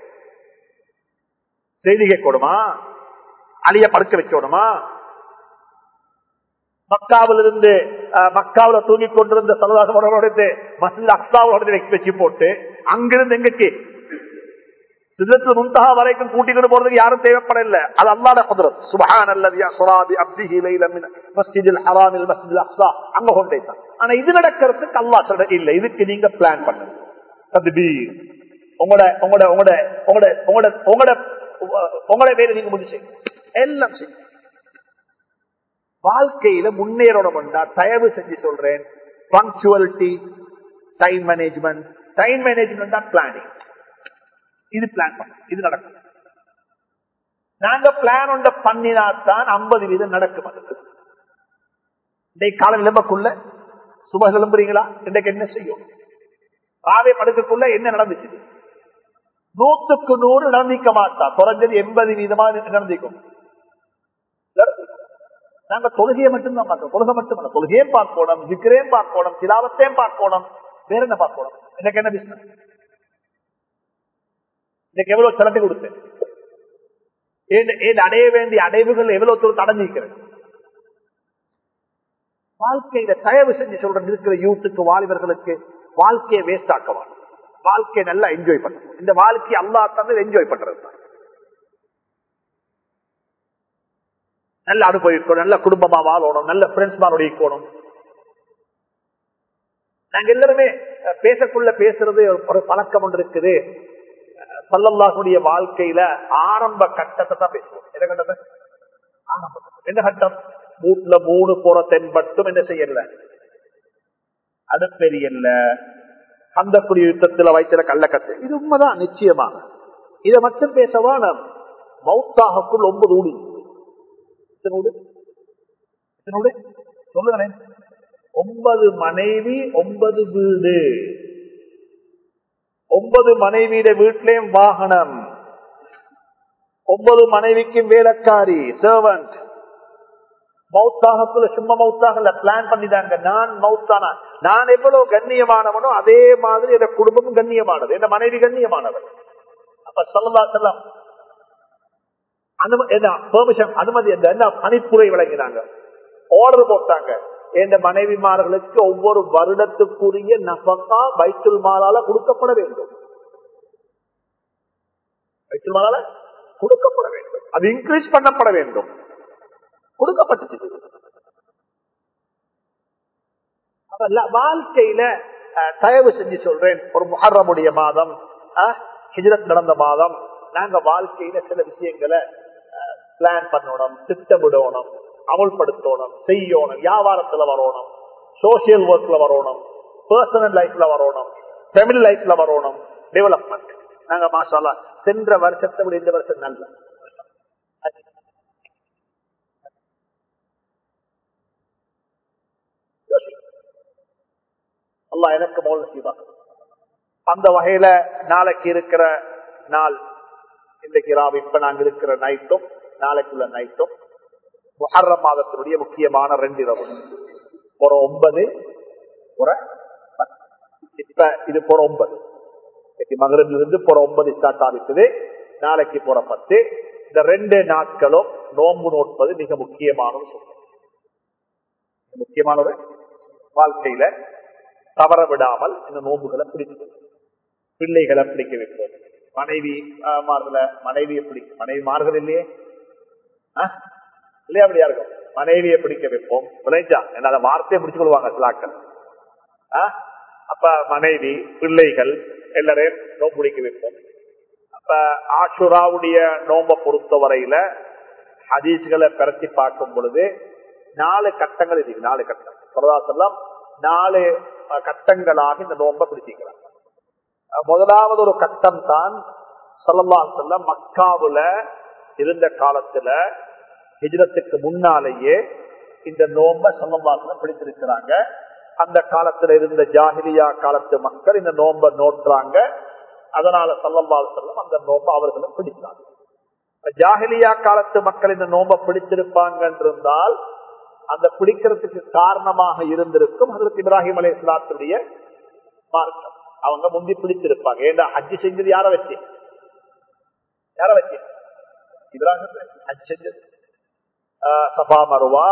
செய்தி கேட்கணுமா அழிய படுக்க வைக்கணுமா மக்காவிலிருந்து மக்காவில தூங்கி கொண்டிருந்த சலதாசோட மசித் அக்சாவோட வச்சு போட்டு அங்கிருந்து எங்கக்கு சிதத்து முன்தகா வரைக்கும் கூட்டிக்கிட்டு போறதுக்கு யாரும் தேவைப்படல அது அல்லாட குதிரத் சுபஹான் அல்லது சுராபி அப்திஹி லைல மின் மஸ்ஜிதில் ஹராமில் மஸ்ஜிதில் அக்ஸா அங்க கொண்டேதான் ஆனா இது நடக்கிறதுக்கு அல்லாஹ் சொல்ற இல்ல இதுக்கு நீங்க பிளான் பண்ணுங்க தத்பீர் உங்களோட உங்களோட உங்களோட உங்களோட உங்களோட உங்களோட உங்களோட வேலை நீங்க முடிச்சு எல்லாம் செய்யும் வாழ்க்கையில முன்னேறணும்டா தயவு செஞ்சு சொல்றேன் punctuality time management time management தான் பிளானிங் இது பிளான் பண்ண இது நடக்கும் நாங்க பிளான் ஒன்ற பண்ணினாத்தான் ஐம்பது வீதம் நடக்கும் அதுக்கு இன்றைக்கு கால நிலைமைக்குள்ள சுப கிளம்புறீங்களா இன்றைக்கு என்ன செய்யும் ராவே படுக்கக்குள்ள என்ன நடந்துச்சு நூத்துக்கு நூறு நடந்திக்க மாட்டா குறைஞ்சது எண்பது வீதமா நடந்திக்கும் நாங்க தொழுகையை மட்டும்தான் பார்க்கணும் தொழுகை மட்டுமல்ல தொழுகையும் பார்க்கணும் விக்கிரையும் பார்க்கணும் சிலாவத்தையும் பார்க்கணும் வேற என்ன பார்க்கணும் எனக்கு என்ன பிசினஸ் இன்னைக்கு எவ்வளவு செலட்டு கொடுத்தேன் ஏன் அடைய வேண்டிய அடைவுகள் எவ்வளவு தூரம் அடைஞ்சிருக்கிறது வாழ்க்கையில தயவு செஞ்சு சொல்றேன் இருக்கிற யூத்துக்கு வாலிபர்களுக்கு வாழ்க்கையை வேஸ்ட் ஆக்கவான் வாழ்க்கையை நல்லா என்ஜாய் பண்ணணும் இந்த வாழ்க்கையை அல்லா தந்து என்ஜாய் பண்றது தான் நல்ல அனுபவிக்கணும் நல்ல குடும்பமா வாழணும் நல்ல ஃப்ரெண்ட்ஸ் மாரோட இருக்கணும் நாங்க எல்லாருமே பேசக்குள்ள பேசுறது ஒரு பழக்கம் ஒன்று இருக்குது சல்லல்லாஹுடைய வாழ்க்கையில ஆரம்ப கட்டத்தை தான் பேசுவோம் என்ன கட்டத்தை ஆரம்ப என்ன கட்டம் வீட்டுல மூணு புற தென்பட்டும் என்ன செய்யல அது பெரியல்ல அந்த குடி யுத்தத்துல வைத்திர கள்ளக்கத்து இது உண்மைதான் நிச்சயமாக இதை மட்டும் பேசவா நாம் மௌத்தாகக்குள் ஒன்பது ஊடி சொல்லுங்களேன் ஒன்பது மனைவி ஒன்பது வீடு ஒன்பது மனைவியிட வீட்டிலேயும் வாகனம் ஒன்பது மனைவிக்கும் வேலைக்காரி சர்வன்ட் மௌத்தாகத்துல சும்மா மௌத்தாகல பிளான் பண்ணிட்டாங்க நான் மௌத்தான நான் எவ்வளவு கண்ணியமானவனோ அதே மாதிரி என் குடும்பமும் கண்ணியமானது என் மனைவி கண்ணியமானவர் அப்ப சொல்லலா செல்லம் அனுமதி என்ன பணிப்புரை வழங்கினாங்க ஆர்டர் போட்டாங்க என் மனைவிமார்களுக்கு ஒவ்வொரு வருடத்துக்குரிய நபக்கா வைத்துல் மாலால கொடுக்கப்பட வேண்டும் வைத்துல் மாலால கொடுக்கப்பட வேண்டும் அது இன்க்ரீஸ் பண்ணப்பட வேண்டும் கொடுக்கப்பட்டு வாழ்க்கையில தயவு செஞ்சு சொல்றேன் ஒரு முஹர்ரமுடைய மாதம் ஹிஜரத் நடந்த மாதம் நாங்க வாழ்க்கையில சில விஷயங்களை பிளான் பண்ணணும் திட்டமிடணும் அமுல்படுத்தணும் செய்யணும் வியாபாரத்துல வரணும் சோசியல் ஒர்க்ல வரணும் பர்சனல் லைஃப்ல வரணும் ஃபேமிலி லைஃப்ல வரணும் டெவலப்மெண்ட் நாங்க மாசாலா சென்ற வருஷத்தை விட இந்த வருஷம் நல்ல அல்லா எனக்கு மோல் செய்வாங்க அந்த வகையில நாளைக்கு இருக்கிற நாள் இன்றைக்கு ராவ் இப்ப நாங்க இருக்கிற நைட்டும் நாளைக்குள்ள நைட்டும் முஹர்ர மாதத்தினுடைய முக்கியமான ரெண்டு இரவு ஒரு ஒன்பது ஒரு இப்ப இது போற ஒன்பது மகரில் இருந்து போற ஒன்பது ஸ்டார்ட் ஆகிட்டது நாளைக்கு போற பத்து இந்த ரெண்டு நாட்களும் நோன்பு நோட்பது மிக முக்கியமானது சொல்றேன் முக்கியமானது வாழ்க்கையில தவற விடாமல் இந்த நோன்புகளை பிடிச்சு பிள்ளைகளை பிடிக்க வைப்போம் மனைவி மார்களை மனைவியை பிடிக்கும் மனைவி மார்கள் இல்லையே இல்லையா அப்படியா இருக்கும் மனைவியை பிடிக்க வைப்போம் விளைஞ்சா என்ன வார்த்தையை முடிச்சு கொள்வாங்க சிலாக்கள் அப்ப மனைவி பிள்ளைகள் எல்லாரையும் நோம்பு பிடிக்க வைப்போம் அப்ப ஆஷுராவுடைய நோம்ப பொறுத்தவரையில ஹதீஸ்களை பரத்தி பார்க்கும் பொழுது நாலு கட்டங்கள் இருக்கு நாலு கட்டம் சொல்லதா செல்லாம் நாலு கட்டங்களாக இந்த நோம்ப பிடிச்சிக்கிறாங்க முதலாவது ஒரு கட்டம் தான் சொல்லல்லா செல்ல மக்காவுல இருந்த காலத்துல ஹிஜ்ரத்துக்கு முன்னாலேயே இந்த நோம்ப சொல்லல்லாத்துல பிடித்திருக்கிறாங்க அந்த காலத்துல இருந்த ஜாகிலியா காலத்து மக்கள் இந்த நோம்ப நோட்டுறாங்க அதனால சல்லல்லால் செல்லம் அந்த நோம்ப அவர்களும் பிடித்தாங்க ஜாகிலியா காலத்து மக்கள் இந்த நோம்ப பிடித்திருப்பாங்க என்றிருந்தால் அந்த பிடிக்கிறதுக்கு காரணமாக இருந்திருக்கும் அதற்கு இப்ராஹிம் அலி இஸ்லாத்துடைய மார்க்கம் அவங்க முந்தி பிடித்திருப்பாங்க ஏன்னா ஹஜ்ஜி செஞ்சது யார வச்சு யார வச்சு இப்ராஹிம் ஹஜ் செஞ்சது சபா மருவா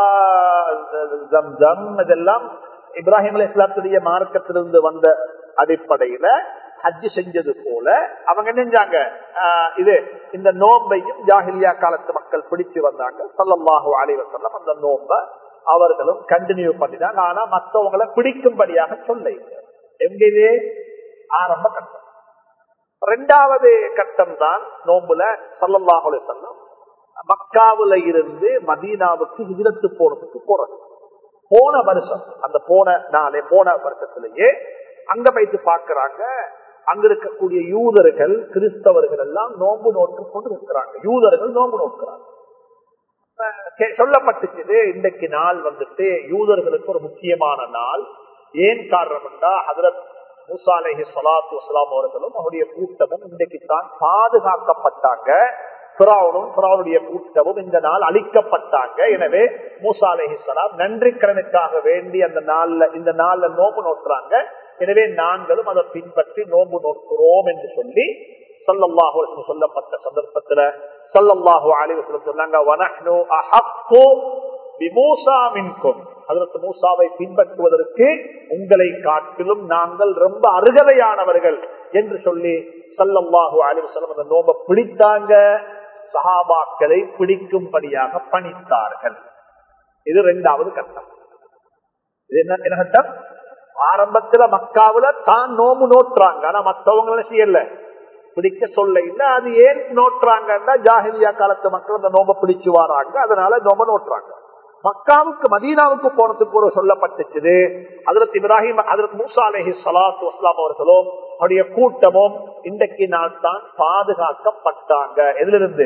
ஜம் ஜம் இதெல்லாம் இப்ராஹிம் அலி இஸ்லாத்துடைய மார்க்கத்திலிருந்து வந்த அடிப்படையில ஹஜ் செஞ்சது போல அவங்க நினைஞ்சாங்க இது இந்த நோம்பையும் ஜாகிலியா காலத்து மக்கள் பிடிச்சு வந்தாங்க சல்லல்லாஹு அலைவசல்லம் அந்த நோம்ப அவர்களும் கண்டினியூ பண்ணினாங்க ஆனா மற்றவங்களை பிடிக்கும்படியாக சொல்ல எங்கே ஆரம்ப கட்டம் ரெண்டாவது கட்டம் தான் நோம்புல சல்லல்லாஹு செல்லம் மக்காவுல இருந்து மதீனாவுக்கு ஹிஜரத்து போறதுக்கு போறது போன வருஷம் அந்த போன நாளே போன வருஷத்திலேயே அங்க வைத்து பார்க்கிறாங்க அங்க இருக்கக்கூடிய யூதர்கள் கிறிஸ்தவர்கள் எல்லாம் நோன்பு நோட்டு கொண்டு இருக்கிறாங்க யூதர்கள் நோன்பு நோக்கிறாங்க கே- சொல்லப்பட்டுச்சு இன்றைக்கு நாள் வந்துட்டு யூதர்களுக்கு ஒரு முக்கியமான நாள் ஏன் காரணம் என்றா ஹதரத் மூசா அலைஹி ஸலாத்து வஸலாம் அவர்களும் அவருடைய கூட்டமும் இன்றைக்கு தான் பாதுகாக்கப்பட்டாங்க பிராவனும் பிராவனுடைய கூட்டமும் இந்த நாள் அழிக்கப்பட்டாங்க எனவே மூசா அலைஹி ஸலாம் நன்றி கடனுக்காக வேண்டி அந்த நாள்ல இந்த நாள்ல நோம்பு நோக்குறாங்க எனவே நாங்களும் அதை பின்பற்றி நோன்பு நோக்கிறோம் என்று சொல்லி சல்லல்லாஹு அலைஹி வஸல்லம் சொல்லப்பட்ட சந்தர்ப்பத்துல சல்லல்லாஹு அலைஹி வஸல்லம் சொன்னாங்க வனஹ்னு அஹqqu பிமூசா மின்கும் ஹஜ்ரத் மூசாவை பின்பற்றுவதற்கு உங்களை காட்டிலும் நாங்கள் ரொம்ப அருகதையானவர்கள் என்று சொல்லி சல்லல்லாஹு அலைஹி வஸல்லம் அந்த நோம்ப பிடித்தாங்க சஹாபாக்களை பிடிக்கும்படியாக பணித்தார்கள் இது இரண்டாவது கட்டம் இது என்ன என்ன கட்டம் ஆரம்பத்துல மக்காவுல தான் நோம்பு நோட்டுறாங்க ஆனா மத்தவங்க என்ன செய்யல பிடிக்க சொல்ல இல்ல அது ஏன் நோட்டுறாங்கன்னா ஜாஹிலியா காலத்து மக்கள் அந்த நோம்ப பிடிச்சு வராங்க அதனால நோம்ப நோட்டுறாங்க மக்காவுக்கு மதீனாவுக்கு போனதுக்கு ஒரு சொல்லப்பட்டுச்சு அதற்கு இப்ராஹிம் அதற்கு மூசா அலஹி சலாத்து வஸ்லாம் அவர்களும் அவருடைய கூட்டமும் இன்றைக்கு நாள் தான் பாதுகாக்கப்பட்டாங்க எதுல இருந்து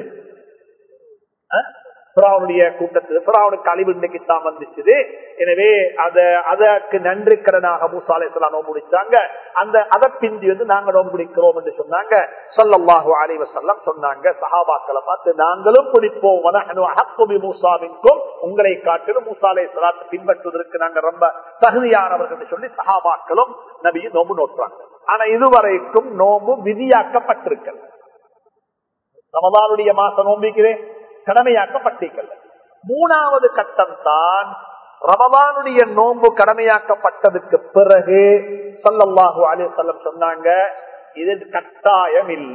பிராவுடைய கூட்டத்தில் பிராவுனுக்கு அழிவு இன்றைக்கு தான் வந்துச்சு எனவே அத அதற்கு நன்றி கடனாக மூசாலேசலாம் நோம்பு முடிச்சாங்க அந்த அதை பிந்தி வந்து நாங்க நோம்பு பிடிக்கிறோம் என்று சொன்னாங்க சொல்லல்லாஹு அலைவசல்லம் சொன்னாங்க சஹாபாக்களை பார்த்து நாங்களும் பிடிப்போம் வனஹனு அஹக்குபி மூசாவிற்கும் உங்களை காட்டிலும் மூசாலை சலாத்தை பின்பற்றுவதற்கு நாங்க ரொம்ப தகுதியானவர்கள் என்று சொல்லி சஹாபாக்களும் நபியும் நோம்பு நோட்டுறாங்க ஆனா இதுவரைக்கும் நோம்பு விதியாக்கப்பட்டிருக்கல ரமதானுடைய மாசம் நோம்பிக்கிறேன் கடமையாக்கப்பட்டீர்கள் மூணாவது கட்டம் தான் ரமதானுடைய நோன்பு கடமையாக்கப்பட்டதுக்கு பிறகு சல்லல்லாஹு அலி சொல்லம் சொன்னாங்க இது கட்டாயம் இல்ல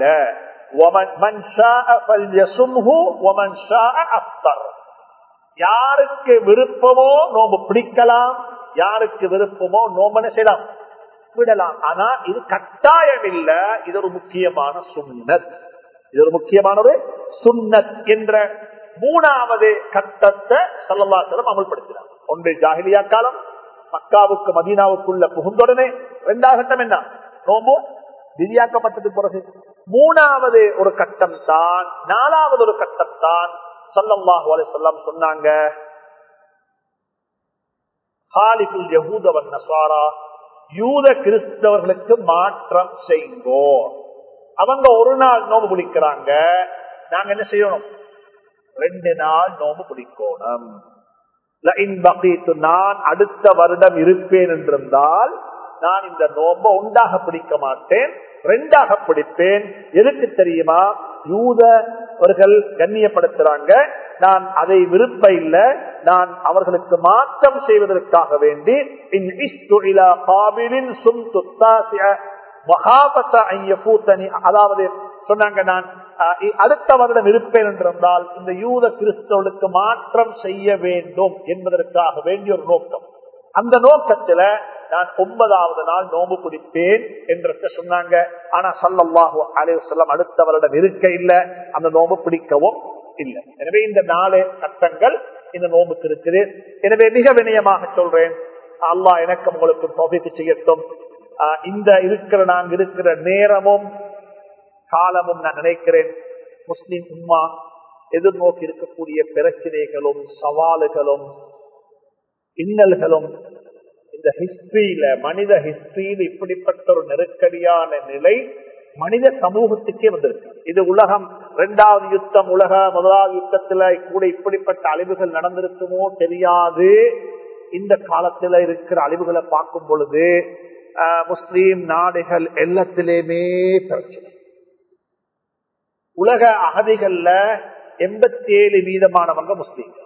யாருக்கு விருப்பமோ நோம்பு பிடிக்கலாம் யாருக்கு விருப்பமோ நோம்பனை செய்யலாம் விடலாம் ஆனா இது கட்டாயம் இல்ல இது ஒரு முக்கியமான சுண்ணத் இது ஒரு முக்கியமான ஒரு சுண்ணத் என்ற மூணாவது கட்டத்தை சல்லல்லாசலம் அமல்படுத்தினார் ஒன்று ஜாகிலியா காலம் மக்காவுக்கு மதீனாவுக்குள்ள புகுந்தொடனே இரண்டாவது கட்டம் என்ன நோம்பு விதியாக்கப்பட்டது பிறகு மூணாவது ஒரு கட்டம் தான் நாலாவது ஒரு கட்டம் தான் சல்லல்லாஹு அலை சொல்லம் சொன்னாங்க ஹாலிபுல் யகூதவன் நசாரா யூத கிறிஸ்தவர்களுக்கு மாற்றம் செய்ங்கோ அவங்க ஒரு நாள் நோம்பு பிடிக்கிறாங்க நாங்க என்ன செய்யணும் ரெண்டு நாள் நோம்பு பிடிக்கணும் நான் அடுத்த வருடம் இருப்பேன் என்றிருந்தால் நான் இந்த நோம்ப உண்டாக பிடிக்க மாட்டேன் ரெண்டாக பிடிப்பேன் எதுக்கு தெரியுமா யூதவர்கள் கண்ணியப்படுத்துறாங்க நான் அதை விருப்ப இல்லை நான் அவர்களுக்கு மாற்றம் செய்வதற்காக வேண்டி அதாவது சொன்னாங்க நான் அடுத்த வருடம் இருப்பேன் என்றிருந்தால் இந்த யூத கிறிஸ்தவர்களுக்கு மாற்றம் செய்ய வேண்டும் என்பதற்காக வேண்டிய ஒரு நோக்கம் அந்த நோக்கத்துல நான் ஒன்பதாவது நாள் நோம்பு பிடிப்பேன் என்று சொன்னாங்க ஆனா சல்லல்லாஹு அலைய சொல்லம் அடுத்த வருடம் இருக்க இல்லை அந்த நோம்பு பிடிக்கவும் இல்லை எனவே இந்த நாலு கட்டங்கள் இந்த நோம்புக்கு இருக்குது எனவே மிக வினயமாக சொல்றேன் அல்லாஹ் எனக்கு உங்களுக்கு தொகைக்கு செய்யட்டும் இந்த இருக்கிற நாங்க இருக்கிற நேரமும் காலமும் நான் நினைக்கிறேன் முஸ்லிம் உம்மா எதிர்நோக்கி இருக்கக்கூடிய பிரச்சனைகளும் சவால்களும் இன்னல்களும் இந்த ஹிஸ்டரியில மனித ஹிஸ்டரியில் இப்படிப்பட்ட ஒரு நெருக்கடியான நிலை மனித சமூகத்துக்கே வந்திருக்கு இது உலகம் இரண்டாவது யுத்தம் உலக முதலாவது யுத்தத்துல கூட இப்படிப்பட்ட அழிவுகள் நடந்திருக்குமோ தெரியாது இந்த காலத்துல இருக்கிற அழிவுகளை பார்க்கும் பொழுது முஸ்லீம் நாடுகள் எல்லாத்திலேயுமே பிரச்சனை உலக அகதிகள்ல எண்பத்தி ஏழு வீதமானவங்க முஸ்லீம்கள்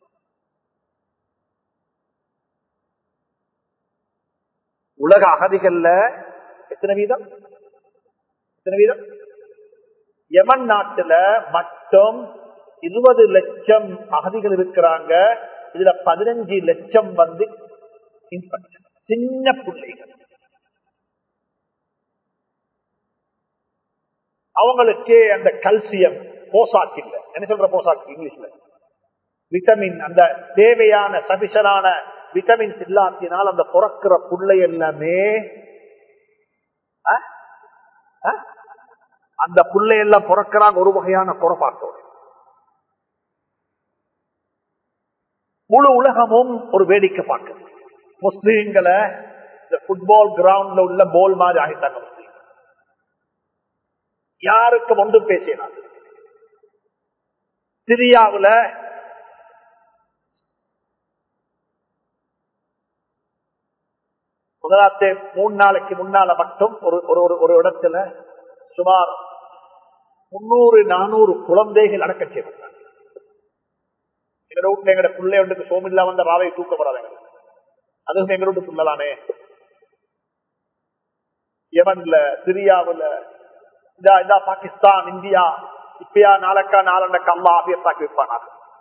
உலக அகதிகள்ல எத்தனை வீதம் எத்தனை வீதம் யமன் நாட்டுல மட்டும் இருபது லட்சம் அகதிகள் இருக்கிறாங்க இதுல பதினஞ்சு லட்சம் வந்து சின்ன பிள்ளைகள் அவங்களுக்கு அந்த கல்சியம் போசாக்கு இல்ல என்ன சொல்ற போசாக்கு இங்கிலீஷ்ல விட்டமின் அந்த தேவையான சபிஷனான விட்டமின்ஸ் இல்லாத்தினால் அந்த பிறக்கிற புள்ளை எல்லாமே அஹ்? அஹ்? அந்த பிள்ளையெல்லாம் பிறக்கிறாங்க ஒரு வகையான குறைபாட்டோடு முழு உலகமும் ஒரு வேடிக்கை பார்க்குது முஸ்லீம்களை இந்த ஃபுட்பால் கிரவுண்ட்ல உள்ள போல் மாதிரி ஆகிட்டாங்க முஸ்லீம் யாருக்கும் ஒன்றும் பேசினார் சிரியாவுல முதலாத்தே மூணு நாளைக்கு முன்னால மட்டும் ஒரு ஒரு ஒரு- ஒரு இடத்துல சுமார் முன்னூறு நானூறு குழந்தைகள் அடக்க செய்யப்பட்டாங்க எங்க வீட்டுல எங்கட பிள்ளை ஒன்றுக்கு சோமில்லா வந்த ராவை தூக்கப்படாத எங்களுக்கு அதுவும் எங்க வீட்டு பிள்ளைதானே யமன்ல சிரியாவுல இதா இதா பாகிஸ்தான் இந்தியா இப்பயா நாளக்கா நாளண்டக்கா அல்லா ஆபியத்தாக்கி வைப்பானா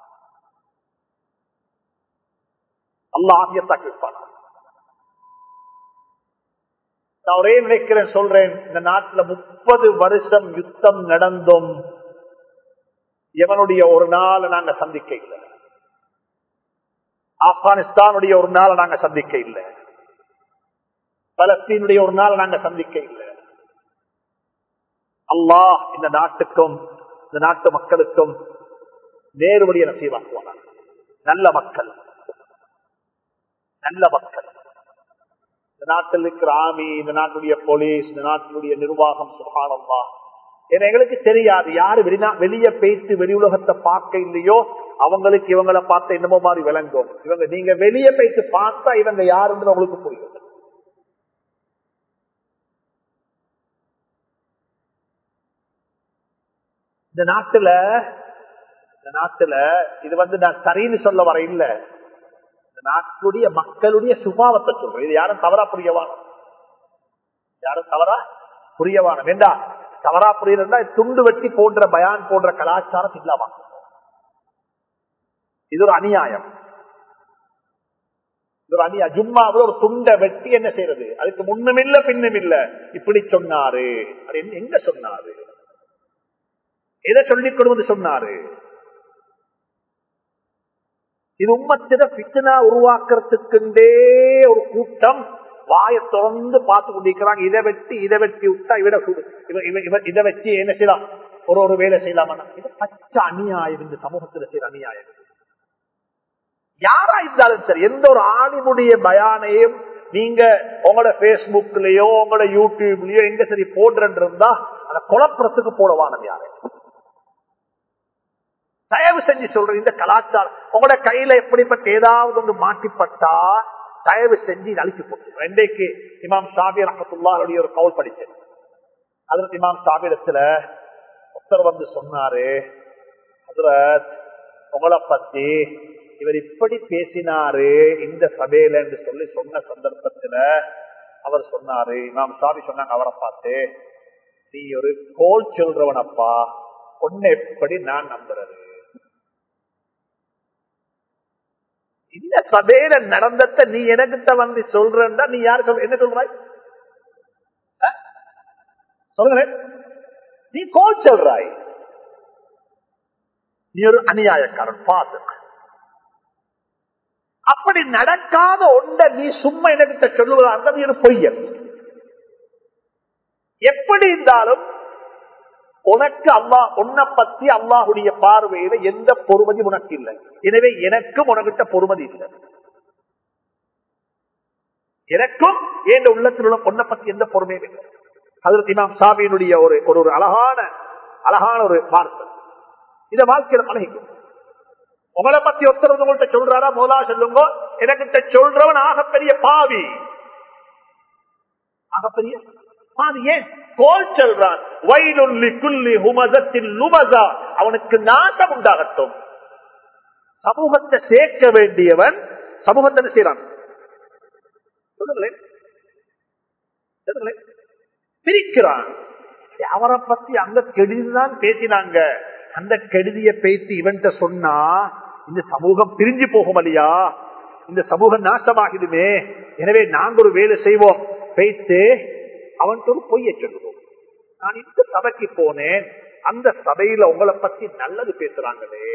அல்லா ஆபியத்தாக்கி வைப்பானா நான் ஒரே நினைக்கிறேன் சொல்றேன் இந்த நாட்டுல முப்பது வருஷம் யுத்தம் நடந்தும் எவனுடைய ஒரு நாள் நாங்க சந்திக்க இல்லை ஆப்கானிஸ்தானுடைய ஒரு நாள் நாங்க சந்திக்க இல்லை பலஸ்தீனுடைய ஒரு நாள் நாங்க சந்திக்க இல்லை அல்லாஹ் இந்த நாட்டுக்கும் இந்த நாட்டு மக்களுக்கும் நேர்வழியை நசீவாக்குவாங்க நல்ல மக்கள் நல்ல மக்கள் இந்த நாட்டில் இருக்கிற ஆமி இந்த நாட்டுடைய போலீஸ் இந்த நாட்டினுடைய நிர்வாகம் சுகானம்மா ஏன்னா எங்களுக்கு தெரியாது யாரு வெளிநா வெளியே பேசி வெளி உலகத்தை பார்க்க இல்லையோ அவங்களுக்கு இவங்களை பார்த்த என்னமோ மாதிரி விளங்கும் இவங்க நீங்க வெளியே பேசி பார்த்தா இவங்க யாருன்னு உங்களுக்கு புரியும் இந்த நாட்டுல இந்த நாட்டுல இது வந்து நான் சரின்னு சொல்ல வர இல்ல இந்த நாட்டுடைய மக்களுடைய சுபாவத்தை சொல்றேன் இது யாரும் தவறா புரியவானம் யாரும் தவறா புரியவானம் வேண்டா தவறா புரியலன்னா துண்டு வெட்டி போன்ற பயான் போன்ற கலாச்சாரம் இல்லாமா இது ஒரு அநியாயம் இது ஒரு அநியாயம் ஜும்மாவில் ஒரு துண்டை வெட்டி என்ன செய்யறது அதுக்கு முன்னும் இல்ல பின்னும் இல்ல இப்படி சொன்னாரு அது என்ன- எங்க சொன்னாரு எதை சொல்லிக் கொடுவது சொன்னாரு இது உம்மத்திட பித்தனா உருவாக்குறதுக்குண்டே ஒரு கூட்டம் வாயை திறந்து பார்த்து கொண்டிருக்கிறாங்க இதை வெட்டி இதை வெட்டி விட்டா இவட சு- இவ- இவ- இவ- இதை வச்சு என்ன செய்யலாம் ஒரு ஒரு வேலை செய்யலாமா இது பச்சை அநியாயம் இந்த சமூகத்தில் செய்யற அநியாயம் யாரா இருந்தாலும் சரி எந்த ஒரு ஆணிமுடைய பயானையும் நீங்க உங்களோட பேஸ்புக்லயோ உங்களோட யூடியூப்லயோ எங்க சரி போடுறேன் இருந்தா அதை குழப்பறதுக்கு போடவானது யாரு தயவு செஞ்சு சொல்றேன் இந்த கலாச்சாரம் உங்களோட கையில எப்படிப்பட்ட ஏதாவது ஒன்று மாட்டிப்பட்டா தயவு செஞ்சு இது அழிச்சு போட்டு இன்றைக்கு இமாம் ஷாபி ரஹத்துல்லாருடைய ஒரு கவுல் படிச்சேன் அதற்கு இமாம் ஷாபிடத்துல ஒருத்தர் வந்து சொன்னாரு ஹசரத் உங்களை பத்தி இவர் இப்படி பேசினாரு இந்த சபையில என்று சொல்லி சொன்ன சந்தர்ப்பத்துல அவர் சொன்னாரு இமாம் ஷாபி சொன்னாங்க அவரை பார்த்து நீ ஒரு கோல் சொல்றவனப்பா உன்னை எப்படி நான் நம்புறது இந்த சபையில நடந்தத நீ எனக்கிட்ட வந்து சொல்றா நீ யாரு சொல்ற என்ன சொல்றாய் அஹ்? சொல்லுங்களேன் நீ கோல் சொல்றாய் நீ ஒரு அநியாயக்காரன் பாசக் அப்படி நடக்காத ஒன்ற நீ சும்மா எனக்கிட்ட சொல்லுவதா இருந்தா நீ ஒரு பொய்யன் எப்படி இருந்தாலும் உனக்கு அல்லா உன்னை பத்தி அல்லாஹுடைய பார்வையில எந்த பொறுமதி உனக்கு இல்லை எனவே எனக்கும் உனக்கிட்ட பொறுமதி இல்லை எனக்கும் என் உள்ளத்தில் உள்ள பொண்ணை பத்தி எந்த பொறுமையும் இல்லை அதற்கு இமாம் சாமியினுடைய ஒரு ஒரு ஒரு அழகான அழகான ஒரு வார்த்தை இத வாழ்க்கையில பழகிக்கும் உங்களை பத்தி ஒருத்தர் உங்கள்கிட்ட சொல்றாரா மோலா சொல்லுங்க எனக்கிட்ட சொல்றவன் ஆகப்பெரிய பாவி ஆகப்பெரிய பாவி ஏன் கோல் சொல்றான் வயலுள்ளி குள்ளி ஹுமதத்தின் லுமசா அவனுக்கு நாசம் உண்டாகட்டும் சமூகத்தை சேர்க்க வேண்டியவன் சமூகத்தை என்ன செய்யறான் சொல்லுங்களேன் சொல்லுங்களேன் பிரிக்கிறான் அவரை பத்தி அந்த கெடுதிதான் பேசினாங்க அந்த கெடுதிய பேசி இவன்கிட்ட சொன்னா இந்த சமூகம் பிரிஞ்சு போகும் இல்லையா இந்த சமூகம் நாசமாகிடுமே எனவே நாங்க ஒரு வேலை செய்வோம் பேத்து அவன்கிட்ட ஒரு பொய்ய சொல்லுவோம் நான் இந்த சபைக்கு போனேன் அந்த சபையில உங்களை பத்தி நல்லது பேசுறாங்களே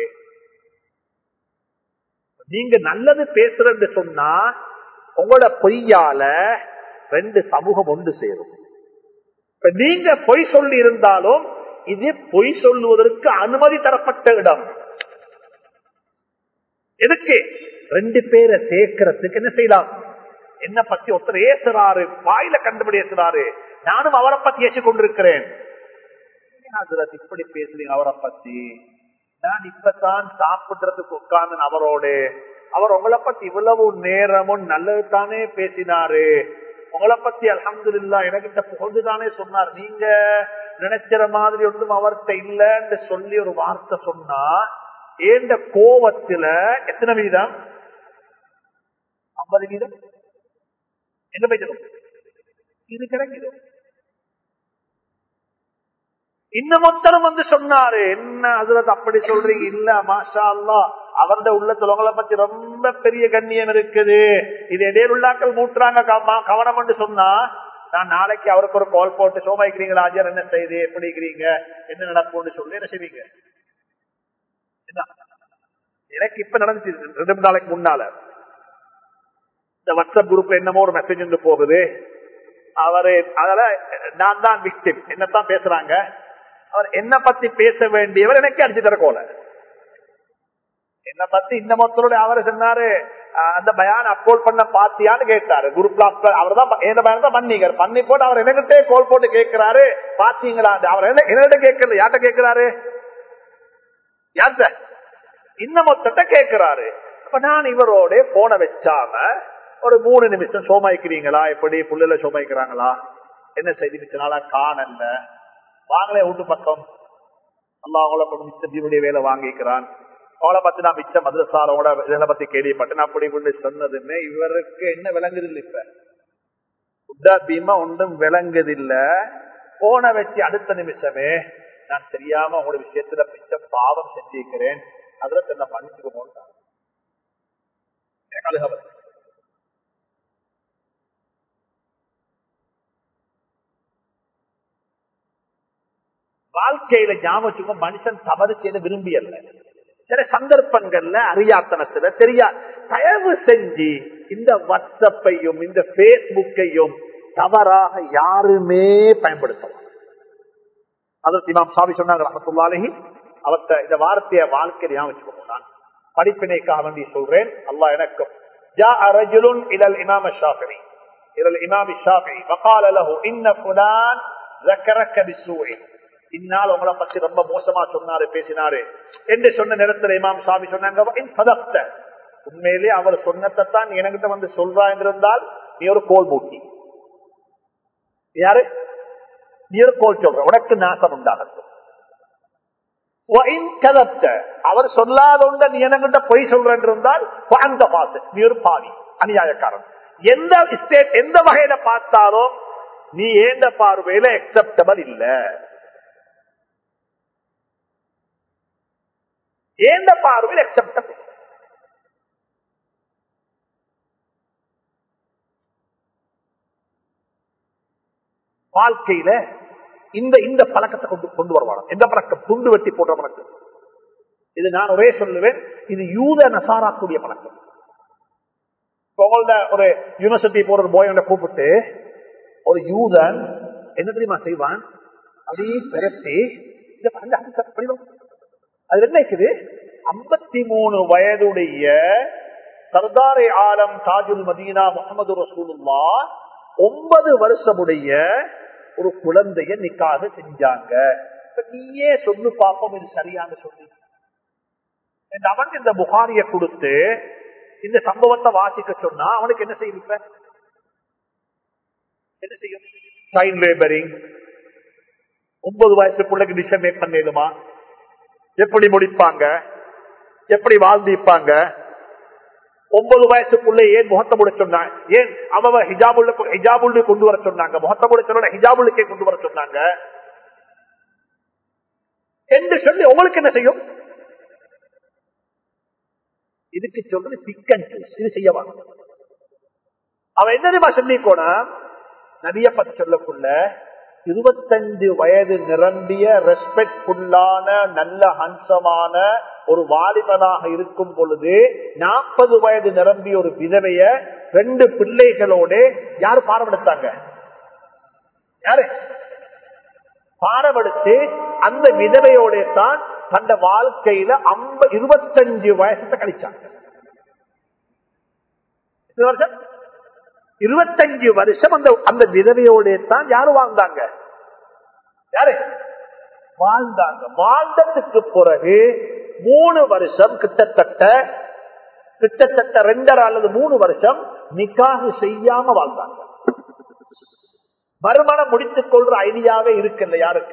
நீங்க நல்லது பேசுறன்னு சொன்னா உங்களோட பொய்யால ரெண்டு சமூகம் ஒன்று சேரும் இப்ப நீங்க பொய் சொல்லி இருந்தாலும் இது பொய் சொல்லுவதற்கு அனுமதி தரப்பட்ட இடம் எதுக்கு ரெண்டு பேரை சேர்க்கறதுக்கு என்ன செய்யலாம் என்ன பத்தி ஒருத்தர் ஏசுறாரு வாயில கண்டுபிடி ஏசுறாரு நானும் அவரை பத்தி ஏசி கொண்டிருக்கிறேன் இப்படி பேசுறீங்க அவரை பத்தி நான் இப்பதான் சாப்பிடுறதுக்கு உட்கார்ந்து அவரோடு அவர் உங்களை பத்தி இவ்வளவு நேரமும் நல்லது தானே பேசினாரு உங்களை பத்தி அலமது இல்லா எனக்கிட்ட புகழ்ந்துதானே சொன்னார் நீங்க நினைக்கிற மாதிரி ஒன்றும் அவர்கிட்ட இல்லன்னு சொல்லி ஒரு வார்த்தை சொன்னா ஏந்த கோவத்துல எத்தனை வீதம் ஐம்பது வீதம் என்ன பேசணும் இது கிடைக்குது இன்னமொத்தரும் வந்து சொன்னாரு என்ன அதுல அப்படி சொல்றீங்க இல்ல மாஷா அல்லா அவருடைய உள்ளத்துல உங்களை பத்தி ரொம்ப பெரிய கண்ணியம் இருக்குது இது இடையில உள்ளாக்கள் மூட்டுறாங்க கவனம் என்று சொன்னா நான் நாளைக்கு அவருக்கு ஒரு கால் போட்டு சோமாய்க்கிறீங்களா ஆஜர் என்ன செய்யுது எப்படி இருக்கிறீங்க என்ன நடக்கும்னு சொல்லி என்ன செய்வீங்க என்ன எனக்கு இப்ப நடந்துச்சு ரெண்டு மூணு நாளைக்கு முன்னால இந்த வாட்ஸ்அப் குரூப்ல என்னமோ ஒரு மெசேஜ் வந்து போகுது அவரு அதனால நான் தான் விக்டிம் என்னத்தான் பேசுறாங்க அவர் என்ன பத்தி பேச வேண்டியவர் எனக்கு அடிச்சு தர கோல என்ன பத்தி இந்த மொத்தோட அவர் சொன்னாரு அந்த பயான அப்லோட் பண்ண பாத்தியான்னு கேட்டாரு குரூப்ல அவர் தான் என்ன பயம் தான் பண்ணீங்க பண்ணி போட்டு அவர் எனக்கிட்டே கோல் போட்டு கேட்கிறாரு பாத்தீங்களா அவர் என்ன என்னகிட்ட கேட்கல யார்கிட்ட கேட்கிறாரு யார்கிட்ட இந்த மொத்தத்தை கேட்கிறாரு அப்ப நான் இவரோட போன வச்சாம ஒரு மூணு நிமிஷம் சோமாய்க்கிறீங்களா எப்படி புள்ளில சோமாய்க்கிறாங்களா என்ன செய்தி மிச்ச நாளா காணல வாங்களே வீட்டு பக்கம் அல்லா அவங்கள மிச்ச தீவுடைய வேலை வாங்கிக்கிறான் அவளை பத்தி நான் மிச்ச மதுரசாரோட இதனை பத்தி கேள்விப்பட்டேன் அப்படி இப்படி சொன்னதுமே இவருக்கு என்ன விளங்குது இல்ல இப்ப உத்தாபீமா ஒன்றும் விளங்குது இல்ல போன வச்சு அடுத்த நிமிஷமே நான் தெரியாம உங்களோட விஷயத்துல மிச்ச பாவம் செஞ்சிருக்கிறேன் அதுல தன்னை மன்னிச்சுக்க அழுகவர் வாழ்க்கையில ஞாபகம் மனுஷன் தவறு செய்த விரும்பியல்ல சில சந்தர்ப்பங்கள்ல அறியாத்தனத்துல தெரியா தயவு செஞ்சு இந்த வாட்ஸ்அப்பையும் இந்த பேஸ்புக்கையும் தவறாக யாருமே பயன்படுத்தலாம் அதற்கு இமாம் சாமி சொன்னாங்க ரஹத்துல்லாலி அவர்த்த இந்த வார்த்தைய வாழ்க்கையை ஞாபகம் நான் படிப்பினைக்காக வேண்டி சொல்றேன் அல்லாஹ் எனக்கும் جاء رجل الى الامام الشافعي الى الامام الشافعي فقال له ان فلان ذكرك بسوء இந்நாள் உங்களை பத்தி ரொம்ப மோசமா சொன்னாரு பேசினாரு என்று சொன்ன நேரத்தில் இமாம் சாமி சொன்னாங்க உண்மையிலே அவர் சொன்னதான் என்கிட்ட வந்து சொல்றா என்றிருந்தால் நீ ஒரு கோல் மூட்டி யாரு நீ ஒரு கோல் சொல்ற உனக்கு நாசம் உண்டாகட்டும் அவர் சொல்லாத ஒன்ற நீ என்கிட்ட பொய் சொல்ற என்றிருந்தால் அந்த பாசு நீ ஒரு பாவி அநியாயக்காரன் எந்த ஸ்டேட் எந்த வகையில பார்த்தாலும் நீ ஏந்த பார்வையில அக்செப்டபிள் இல்லை ஏந்த பார்வையில் அக்செப்டபிள் வாழ்க்கையில இந்த இந்த பழக்கத்தை கொண்டு கொண்டு வருவாங்க எந்த பழக்கம் துண்டு வெட்டி போடுற பழக்கம் இது நான் ஒரே சொல்லுவேன் இது யூத நசாராக்கூடிய பழக்கம் உங்களோட ஒரு யூனிவர்சிட்டி போற ஒரு போயோட கூப்பிட்டு ஒரு யூதன் என்ன தெரியுமா செய்வான் அப்படியே பெரட்டி அது என்ன இருக்குது ஐம்பத்தி மூணு வயதுடைய சர்தாரே ஆலம் தாஜுல் மதீனா முகமது ரசூலுல்லா ஒன்பது வருஷமுடைய ஒரு குழந்தைய நிக்காக செஞ்சாங்க நீயே சொல்லு பார்ப்போம் இது சரியான சொல்லி அவன் இந்த புகாரிய கொடுத்து இந்த சம்பவத்தை வாசிக்க சொன்னா அவனுக்கு என்ன செய்யும் என்ன செய்யும் சைன் லேபரிங் ஒன்பது வயசு பிள்ளைக்கு டிசிஷன் மேக் பண்ணிடுமா எப்படி முடிப்பாங்க எப்படி வாழ்ந்திப்பாங்க ஒன்பது வயசுக்குள்ள ஏன் முகத்தை முட சொன்னாங்க ஏன் அவ ஹிஜாபுள்ள ஹிஜாபுள்ளு கொண்டு வர சொன்னாங்க முகத்தை முட சொன்ன ஹிஜாபுள்ளுக்கே கொண்டு வர சொன்னாங்க என்று சொல்லி உங்களுக்கு என்ன செய்யும் இதுக்கு சொல்றது பிக் அண்ட் சூஸ் இது செய்யவா அவன் என்ன தெரியுமா சொல்லிக்கோனா நதிய பத்தி சொல்லக்குள்ள இருபத்தஞ்சு வயது நிரம்பிய ரெஸ்பெக்ட்ஃபுல்லான நல்ல ஹன்சமான ஒரு வாலிபனாக இருக்கும் பொழுது நாற்பது வயது நிரம்பிய ஒரு விதவைய ரெண்டு பிள்ளைகளோட யாரு பாடம் எடுத்தாங்க யாரு பாடமெடுத்து அந்த விதவையோட தான் தந்த வாழ்க்கையில ஐம்ப இருபத்தஞ்சு வயசத்தை கழிச்சாங்க எத்தனை வருஷம் இருபத்தஞ்சு வருஷம் அந்த அந்த விதவையோட தான் யாரு வாழ்ந்தாங்க யாரு வாழ்ந்தாங்க வாழ்ந்ததுக்கு பிறகு மூணு வருஷம் கிட்டத்தட்ட கிட்டத்தட்ட ரெண்டரை அல்லது மூணு வருஷம் நிக்காக செய்யாம வாழ்ந்தாங்க மறுமணம் முடித்துக் கொள்ற ஐடியாவே இருக்குல்ல யாருக்கு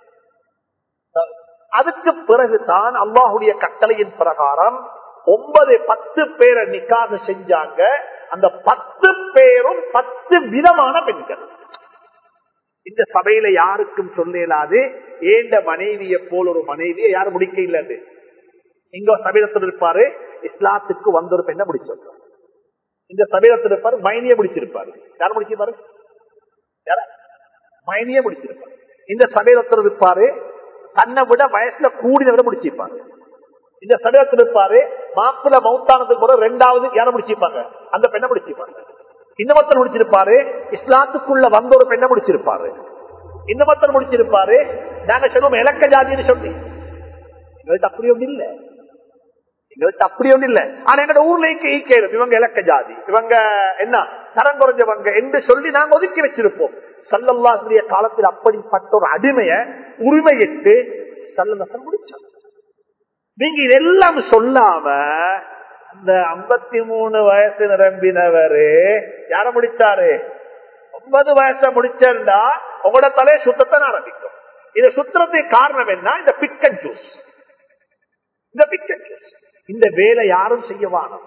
அதுக்கு பிறகுதான் அல்லாஹுடைய கட்டளையின் பிரகாரம் ஒன்பது பத்து பேரை நிக்காக செஞ்சாங்க அந்த பத்து பேரும் பத்து விதமான பெண்கள் இந்த சபையில யாருக்கும் சொல்லலாது ஏண்ட மனைவியை போல் ஒரு மனைவியை யாரும் முடிக்க இல்லது இங்க சபையிலத்தில் இருப்பாரு இஸ்லாத்துக்கு வந்த ஒரு பெண்ணை முடிச்சிருப்பாரு இந்த சபையிலத்தில் இருப்பாரு மைனிய முடிச்சிருப்பாரு யார் முடிச்சிருப்பாரு யார மைனிய முடிச்சிருப்பாரு இந்த சபையிலத்தில் இருப்பாரு தன்னை விட வயசுல கூடினவரை முடிச்சிருப்பாரு இந்த சபையிலத்தில் இருப்பாரு மாப்பிள்ள மௌத்தானதுக்கு பிறகு ரெண்டாவது யாரை முடிச்சிருப்பாங்க அந்த பெண்ணை முடிச்சிருப்பாங்க இன்னமத்தன் முடிச்சிருப்பாரு இஸ்லாத்துக்குள்ள வந்த ஒரு பெண்ணை முடிச்சிருப்பாரு இன்னமத்தன் முடிச்சிருப்பாரு நாங்க சொல்லுவோம் இலக்க ஜாதின்னு சொல்லி எங்கள்கிட்ட அப்படி ஒன்று இல்ல எங்கள்கிட்ட அப்படி ஒன்று இல்ல ஆனா எங்க ஊர்ல ஈக்கேரும் இவங்க இலக்க ஜாதி இவங்க என்ன தரம் குறைஞ்சவங்க என்று சொல்லி நாங்க ஒதுக்கி வச்சிருப்போம் சல்லல்லாசுடைய காலத்தில் அப்படிப்பட்ட ஒரு அடிமைய உரிமையிட்டு சல்லல்லாசன் முடிச்சாங்க நீங்க இதெல்லாம் சொல்லாம அந்த ஐம்பத்தி மூணு வயசு நிரம்பினவரு யார முடிச்சாரு ஒன்பது வயசை முடிச்சா உங்களோட தலையை சுத்தத்தான் ஆரம்பிக்கும் இது சுத்துறதுக்கு காரணம் என்ன இந்த பிக்கன் ஜூஸ் இந்த பிக்கன் ஜூஸ் இந்த வேலை யாரும் செய்ய வானம்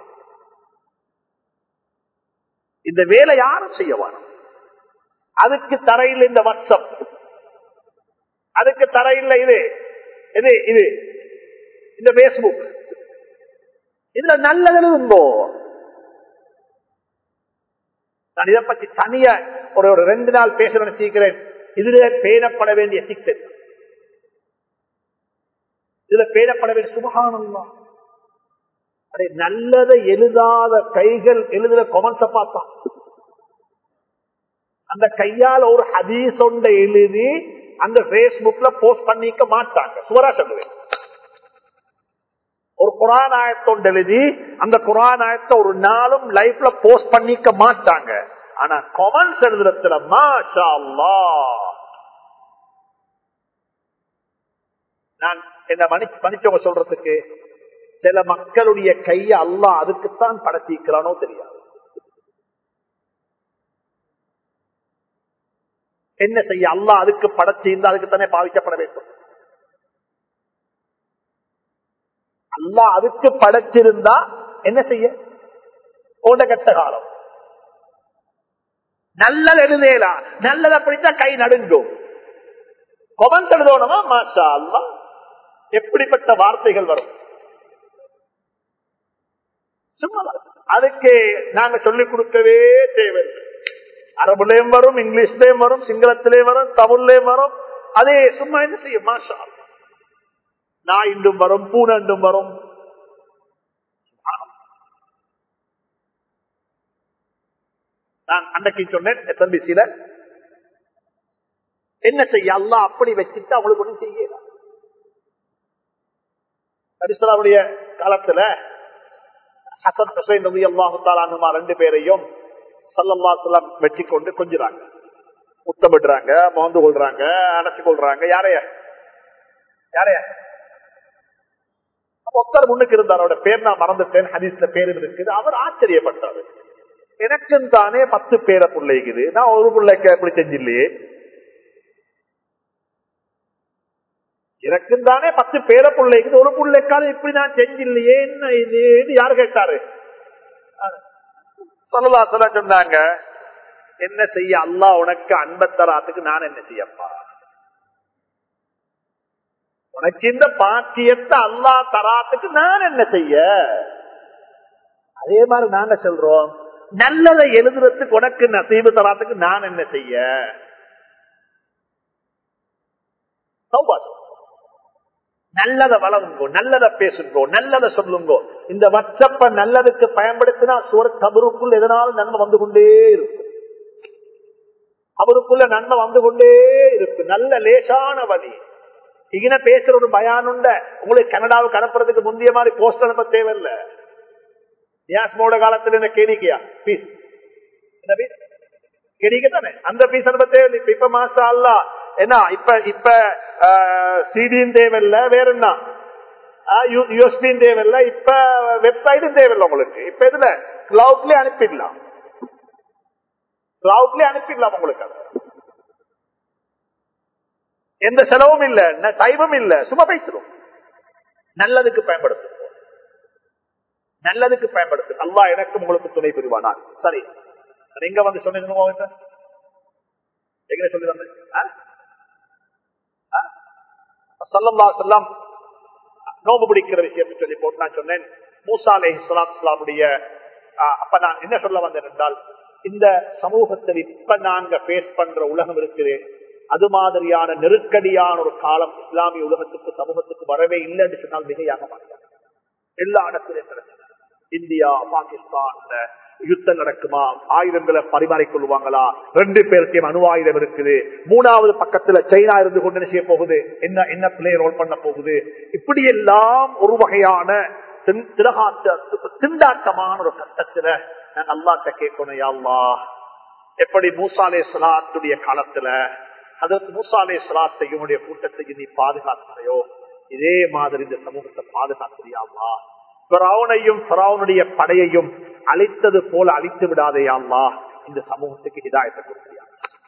இந்த வேலை யாரும் செய்ய வானம் அதுக்கு தரையில் இந்த வாட்ஸ்அப் அதுக்கு தரையில் இது இது இது இந்த பேஸ்புக் இதுல நல்லது உண்டோ நான் இதை பத்தி தனிய ஒரு ஒரு ரெண்டு நாள் பேச நினைச்சிருக்கிறேன் இதுல பேணப்பட வேண்டிய சிக்ஸ் இதுல பேணப்பட வேண்டிய சுபகானந்தா அடே நல்லதை எழுதாத கைகள் எழுதுற கொமன்ஸ பார்த்தா அந்த கையால் ஒரு ஹதீஸ் ஒன்றை எழுதி அந்த பேஸ்புக்ல போஸ்ட் பண்ணிக்க மாட்டாங்க சுவரா சொல்லுவேன் ஒரு குரான் ஆயத்தொண்டு எழுதி அந்த குரான் ஆயத்தை ஒரு நாளும் லைஃப்ல போஸ்ட் பண்ணிக்க மாட்டாங்க ஆனா கொமன்ஸ் எழுதுறதுல மாஷா நான் என்ன மனி மன்னிச்சவங்க சொல்றதுக்கு சில மக்களுடைய கைய அல்லா அதுக்குத்தான் படைச்சிக்கிறானோ தெரியாது என்ன செய்ய அல்லா அதுக்கு படைச்சிருந்தா அதுக்கு தானே பாவிக்கப்பட வேண்டும் அல்லா அதுக்கு படைச்சிருந்தா என்ன செய்ய ஓட கட்ட காலம் நல்லது எழுதேலா நல்லது அப்படித்தான் கை நடுங்கும் கொமன்ஸ் எழுதணுமா மாஷா அல்லா எப்படிப்பட்ட வார்த்தைகள் வரும் சும்மா அதுக்கு நாங்க சொல்லிக் கொடுக்கவே தேவையில்லை அரபுலயும் வரும் இங்கிலீஷ்லயும் வரும் சிங்களத்திலேயும் வரும் தமிழ்லயும் வரும் அதே சும்மா என்ன செய்ய மாஷா நாய் இன்றும் வரும் பூனண்டும் வரும் நான் அன்னைக்கு சொன்னேன் எஸ்எம்பிசியில என்ன செய்ய அல்லா அப்படி வச்சுட்டு அவங்களுக்கு ஒன்றும் செய்யல கரிசலாவுடைய காலத்துல ஹசன் ஹுசைன் ரவி அல்லாஹுத்தாலானுமா ரெண்டு பேரையும் சல்லல்லா சொல்லம் வச்சு கொண்டு கொஞ்சிறாங்க முத்தமிடுறாங்க மோந்து கொள்றாங்க அணைச்சு கொள்றாங்க யாரைய யாரைய ஒருத்தர் முன்னுக்கு இருந்தார் அவரோட பேர் நான் மறந்துட்டேன் ஹதீஸ்ல பேர் இருக்குது அவர் ஆச்சரியப்பட்டாரு எனக்கும் தானே பத்து பேரை பிள்ளைக்குது நான் ஒரு பிள்ளைக்கு அப்படி செஞ்சில்லையே எனக்கும் தானே பத்து பேரை பிள்ளைக்குது ஒரு பிள்ளைக்கால இப்படி நான் செஞ்சில்லையே என்ன இது யாரு கேட்டாரு சொல்லலா சொல்ல சொன்னாங்க என்ன செய்ய அல்லா உனக்கு அன்பத்தராத்துக்கு நான் என்ன செய்யப்பா உனக்கு இந்த பாக்கியத்தை அல்லா தராத்துக்கு நான் என்ன செய்ய அதே மாதிரி நாங்க சொல்றோம் நல்லதை எழுதுறதுக்கு உனக்கு நசீபு தராத்துக்கு நான் என்ன செய்ய நல்லத வளருங்கோ நல்லத பேசுங்கோ நல்லத சொல்லுங்கோ இந்த வட்சப்ப நல்லதுக்கு பயன்படுத்தினா சுவர் கபருக்குள் எதனாலும் நன்மை வந்து கொண்டே இருக்கும் அவருக்குள்ள நன்மை வந்து கொண்டே இருக்கு நல்ல லேசான வழி இங்கன பேசுற ஒரு பயானுண்ட உங்களுக்கு கனடாவுக்கு அனுப்புறதுக்கு முந்தைய மாதிரி போஸ்ட் அனுப்ப தேவையில்லை நியாஸ்மோட காலத்துல என்ன கேணிக்கையா பீஸ் என்ன பீஸ் கேணிக்க தானே அந்த பீஸ் அனுப்ப தேவையில்லை இப்ப இப்ப மாசா அல்ல என்ன இப்ப இப்ப சிடியும் தேவையில்ல வேற என்ன யூஎஸ்பியும் தேவையில்ல இப்ப வெப்சைட்டும் தேவையில்லை உங்களுக்கு இப்ப இதுல கிளவுட்லயே அனுப்பிடலாம் கிளவுட்லயே அனுப்பிடலாம் உங்களுக்கு அது எந்த செலவும் இல்ல டைமும் இல்ல சும்மா பேசுறோம் நல்லதுக்கு பயன்படுத்தும் நல்லதுக்கு பயன்படுத்து அல்லா எனக்கு உங்களுக்கு துணை புரிவானா சரி எங்க வந்து சொன்னீங்க எங்க சொல்லி வந்தேன் சல்லல்லா செல்லாம் நோம்பு பிடிக்கிற விஷயம் சொல்லி போட்டு நான் சொன்னேன் மூசா அலை இஸ்லாம் இஸ்லாமுடைய அப்ப நான் என்ன சொல்ல வந்தேன் என்றால் இந்த சமூகத்தில் இப்ப நாங்க பேஸ் பண்ற உலகம் இருக்குது அது மாதிரியான நெருக்கடியான ஒரு காலம் இஸ்லாமிய உலகத்துக்கு சமூகத்துக்கு வரவே இல்லை என்று சொன்னால் மிகையாக மாட்டாங்க எல்லா இடத்திலும் இந்தியா பாகிஸ்தான் யுத்தம் நடக்குமா ஆயுதங்களை பரிமாறிக்கொள்வாங்களா ரெண்டு பேருக்கையும் அணு ஆயுதம் இருக்குது மூணாவது பக்கத்துல சைனா இருந்து கொண்டு செய்ய போகுது என்ன என்ன பிளே ரோல் பண்ண போகுது இப்படி எல்லாம் ஒரு வகையான திண்டாட்டமான ஒரு கட்டத்துல நான் அல்லாட்ட கேட்கணும் யாழ்லா எப்படி மூசாலே சலாத்துடைய காலத்துல அதற்கு மூசாலே சலாத்தையும் கூட்டத்தையும் நீ பாதுகாக்கிறையோ இதே மாதிரி இந்த சமூகத்தை பாதுகாக்கிறியாமா பிராவனையும் பிராவனுடைய படையையும் அழித்தது போல அழித்து விடாதையாமா இந்த சமூகத்துக்கு இதாயத்தை கொடுக்கிறியா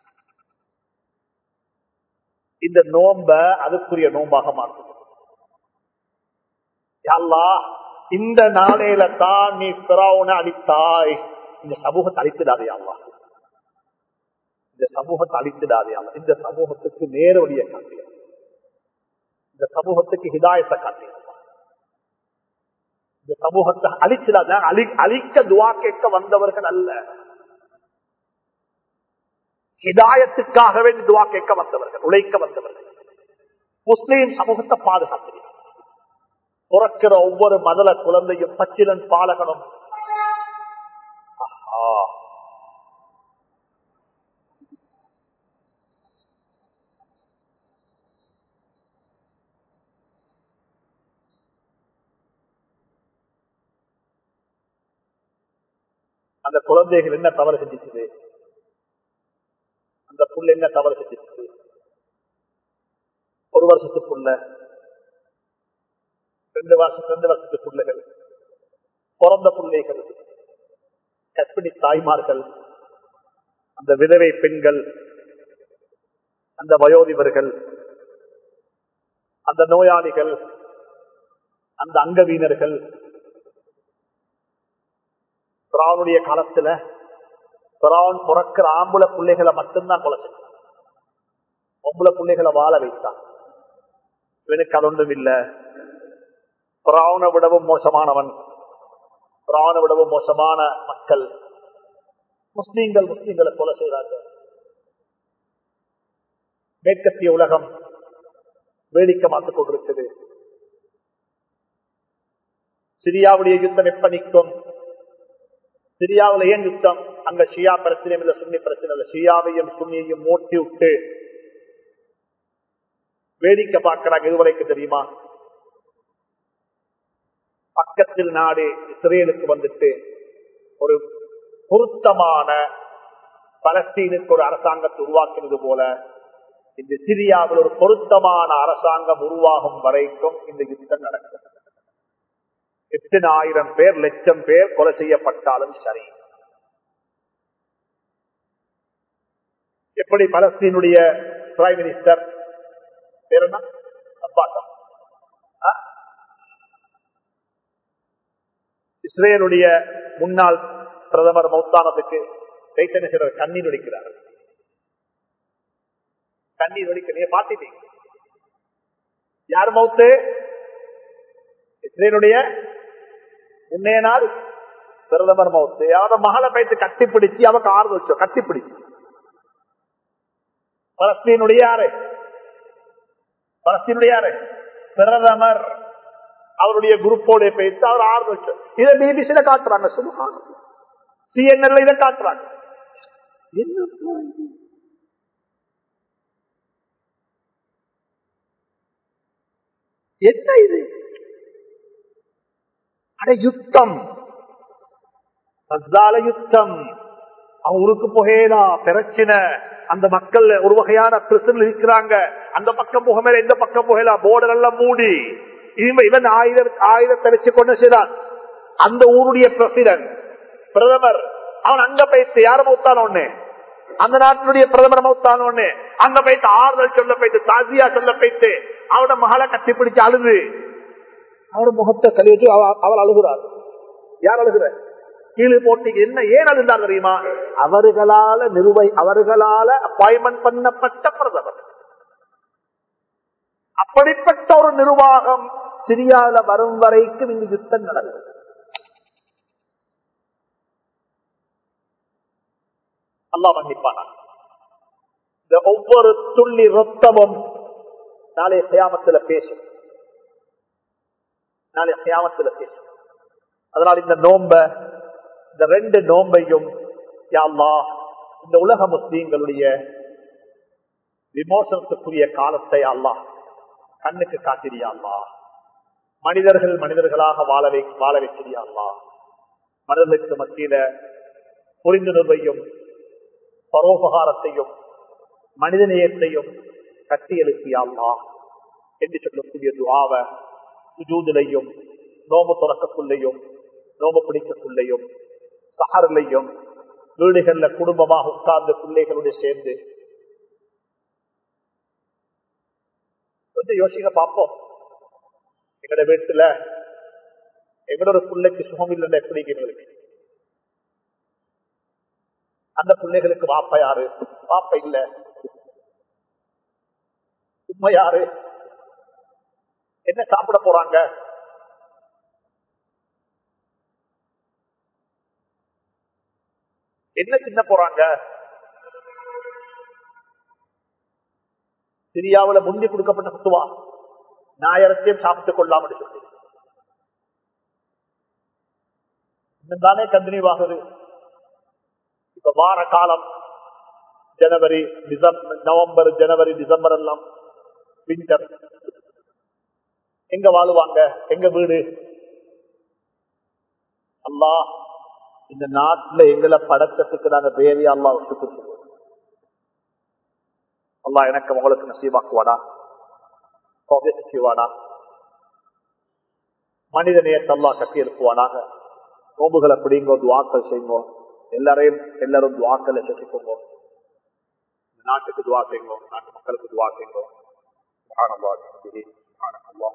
இந்த நோம்ப அதுக்குரிய நோம்பாக மாற்று யாழ்லா இந்த நாளையில தான் நீ பிராவனை அழித்தாய் இந்த சமூகத்தை அழித்துடாதையாமா இந்த சமூகத்தை அழித்துடாதையாமா இந்த சமூகத்துக்கு நேர வழியை காட்டியா இந்த சமூகத்துக்கு ஹிதாயத்தை காட்டியா இந்த சமூகத்தை அழிச்சிடாத அழி அழிக்க துவா கேட்க வந்தவர்கள் அல்ல ஹிதாயத்துக்காகவே துவா கேட்க வந்தவர்கள் உழைக்க வந்தவர்கள் முஸ்லீம் சமூகத்தை பாதுகாக்கிறீர்கள் பிறக்கிற ஒவ்வொரு மதல குழந்தையும் பச்சிலன் பாலகனும் அந்த குழந்தைகள் என்ன தவறு செஞ்சிச்சு அந்த புள்ள என்ன தவறு செஞ்சிச்சு ஒரு வருஷத்துக்குள்ள ரெண்டு வருஷம் ரெண்டு வருஷத்து பிள்ளைகள் பிறந்த பிள்ளைகள் கற்பிணி தாய்மார்கள் அந்த விதவை பெண்கள் அந்த வயோதிபர்கள் அந்த நோயாளிகள் அந்த அங்கவீனர்கள் பிராவனுடைய காலத்துல பிராவன் பிறக்கிற ஆம்புல பிள்ளைகளை மட்டும்தான் கொலை செஞ்சான் பொம்புல பிள்ளைகளை வாழ வைத்தான் இவனுக்கு அது ஒன்றும் இல்லை பிராவனை விடவும் மோசமானவன் பிராவனை விடவும் மோசமான மக்கள் முஸ்லீம்கள் முஸ்லீம்களை கொலை செய்கிறாங்க மேற்கத்திய உலகம் வேடிக்கை மாற்றிக் கொண்டிருக்குது சிரியாவுடைய யுத்தம் எப்ப நிற்கும் சிரியாவில் ஏன் யுத்தம் அங்க ஷியா பிரச்சனை இல்ல சுண்ணி பிரச்சனை இல்ல ஷியாவையும் சுண்ணியையும் மூட்டி விட்டு வேடிக்கை பார்க்கிறாங்க இதுவரைக்கும் தெரியுமா பக்கத்தில் நாடு இஸ்ரேலுக்கு வந்துட்டு ஒரு பொருத்தமான பலஸ்தீனுக்கு ஒரு அரசாங்கத்தை உருவாக்கினது போல இந்த சிரியாவில் ஒரு பொருத்தமான அரசாங்கம் உருவாகும் வரைக்கும் இந்த யுத்தம் நடக்கும் எத்தனை ஆயிரம் பேர் லட்சம் பேர் கொலை செய்யப்பட்டாலும் சரி எப்படி பலஸ்தீனுடைய பிரைம் மினிஸ்டர் பேர் என்ன அப்பாசம் இஸ்ரேலுடைய முன்னாள் பிரதமர் மௌத்தானத்துக்கு கைத்தனேஸ்வரர் கண்ணீர் வடிக்கிறார் கண்ணீர் வடிக்க நீங்க பாத்தீங்க யார் மௌத்து இஸ்ரேலுடைய முன்னைய நாள் பிரதமர் மௌத்து அவட மகளை பயிற்சி கட்டிப்பிடிச்சு அவக்கு ஆறு வச்சோம் கட்டிப்பிடிச்சு பலஸ்தீனுடைய யாரு பலஸ்தீனுடைய யாரு பிரதமர் அவருடைய குரூப்போட பேசி அவர் ஆறு வச்சோம் இதை பிபிசியில காட்டுறாங்க சொல்லுவாங்க சிஎன்எல்ல இதை காட்டுறாங்க என்ன என்ன இது அட யுத்தம் கஸ்ஸால யுத்தம் அவங்களுக்கு புகையலா பிரச்சனை அந்த மக்கள் ஒரு வகையான பிரச்சனை இருக்கிறாங்க அந்த பக்கம் புகமேல இந்த பக்கம் புகையலா போர்டர் எல்லாம் மூடி இவன் இவன் ஆயுதம் ஆயுதத்தை வச்சு கொண்டு செய்தான் அந்த ஊருடைய பிரசிடன்ட் பிரதமர் அவன் அங்க போயிட்டு யார மௌத்தான ஒண்ணு அந்த நாட்டினுடைய பிரதமர் மௌத்தான ஒண்ணு அங்க போயிட்டு ஆறுதல் சொல்ல போயிட்டு தாசியா சொல்ல போயிட்டு அவட மகளை கட்டி பிடிச்சு அழுது அவர் முகத்தை கழுவிட்டு அவ- அவள் அழுகிறார் யார் அழுகிற கீழே போட்டீங்க என்ன ஏன் அழுந்தார் தெரியுமா அவர்களால நிறுவை அவர்களால அப்பாயின்மெண்ட் பண்ணப்பட்ட பிரதமர் அப்படிப்பட்ட ஒரு நிர்வாகம் சிரியால வரும் வரைக்கும் இங்கு யுத்தம் நடந்தது அல்லாஹ் மன்னிப்பானா இந்த ஒவ்வொரு துள்ளி ரத்தமும் நாளைய கயாமத்துல பேசும் நாளைய கயாமத்துல பேசும் அதனால் இந்த நோம்ப இந்த ரெண்டு நோம்பையும் யா அல்லாஹ் இந்த உலக முஸ்லீம்களுடைய விமோசனத்துக்குரிய காலத்தை அல்லாஹ் கண்ணுக்கு காட்டிரியா அல்லாஹ் மனிதர்கள் மனிதர்களாக வாழ வை வாழ வைக்கிறியா அல்லாஹ் மனிதர்களுக்கு மத்தியில புரிந்துணர்வையும் பரோபகாரத்தையும் மனிதநேயத்தையும் கட்டி எழுப்பியா அல்லாஹ் என்று சொல்லக்கூடிய துவாவ சுஜூதிலையும் நோம்பு தொடக்கக்குள்ளையும் நோம்பு பிடிக்கக்குள்ளையும் சஹரிலையும் வீடுகள்ல குடும்பமாக உட்கார்ந்து பிள்ளைகளோடு சேர்ந்து கொஞ்சம் யோசிக்க பார்ப்போம் எங்கட வீட்டுல எங்களோட பிள்ளைக்கு சுகம் இல்லைன்னா எப்படி எங்களுக்கு அந்த பிள்ளைகளுக்கு வாப்ப யாரு வாப்ப இல்ல உண்மை யாரு என்ன சாப்பிட போறாங்க என்ன தின்ன போறாங்க சிரியாவுல முந்தி கொடுக்கப்பட்ட குத்துவா நாயரத்தையும் சாப்பிட்டுக் கொள்ளாமல் சொல்லி இன்னும் தானே கண்டினியூ ஆகுது இப்ப வார காலம் ஜனவரி டிசம்பர் நவம்பர் ஜனவரி டிசம்பர் எல்லாம் வின்டர் எங்க வாழுவாங்க எங்க வீடு அல்லாஹ் இந்த நாட்டுல எங்களை படச்சத்துக்கு நாங்க தேவையா அல்லா விட்டு அல்லாஹ் எனக்கு உங்களுக்கு நசீவாக்குவாடா செய்வாடா மனித நேயத்தை அல்லாஹ் கட்டி எழுப்புவாடாக நோம்புகளை பிடிங்கோ துவாக்கள் செய்யுங்கோ எல்லாரையும் எல்லாரும் துவாக்களை செஞ்சுக்கோங்க இந்த நாட்டுக்கு துவா செய்யுங்கோ நாட்டு மக்களுக்கு துவா செய்யுங்கோ சுப்ஹானல்லாஹ் வபிஹம்திஹி சுப்ஹானல்லாஹ்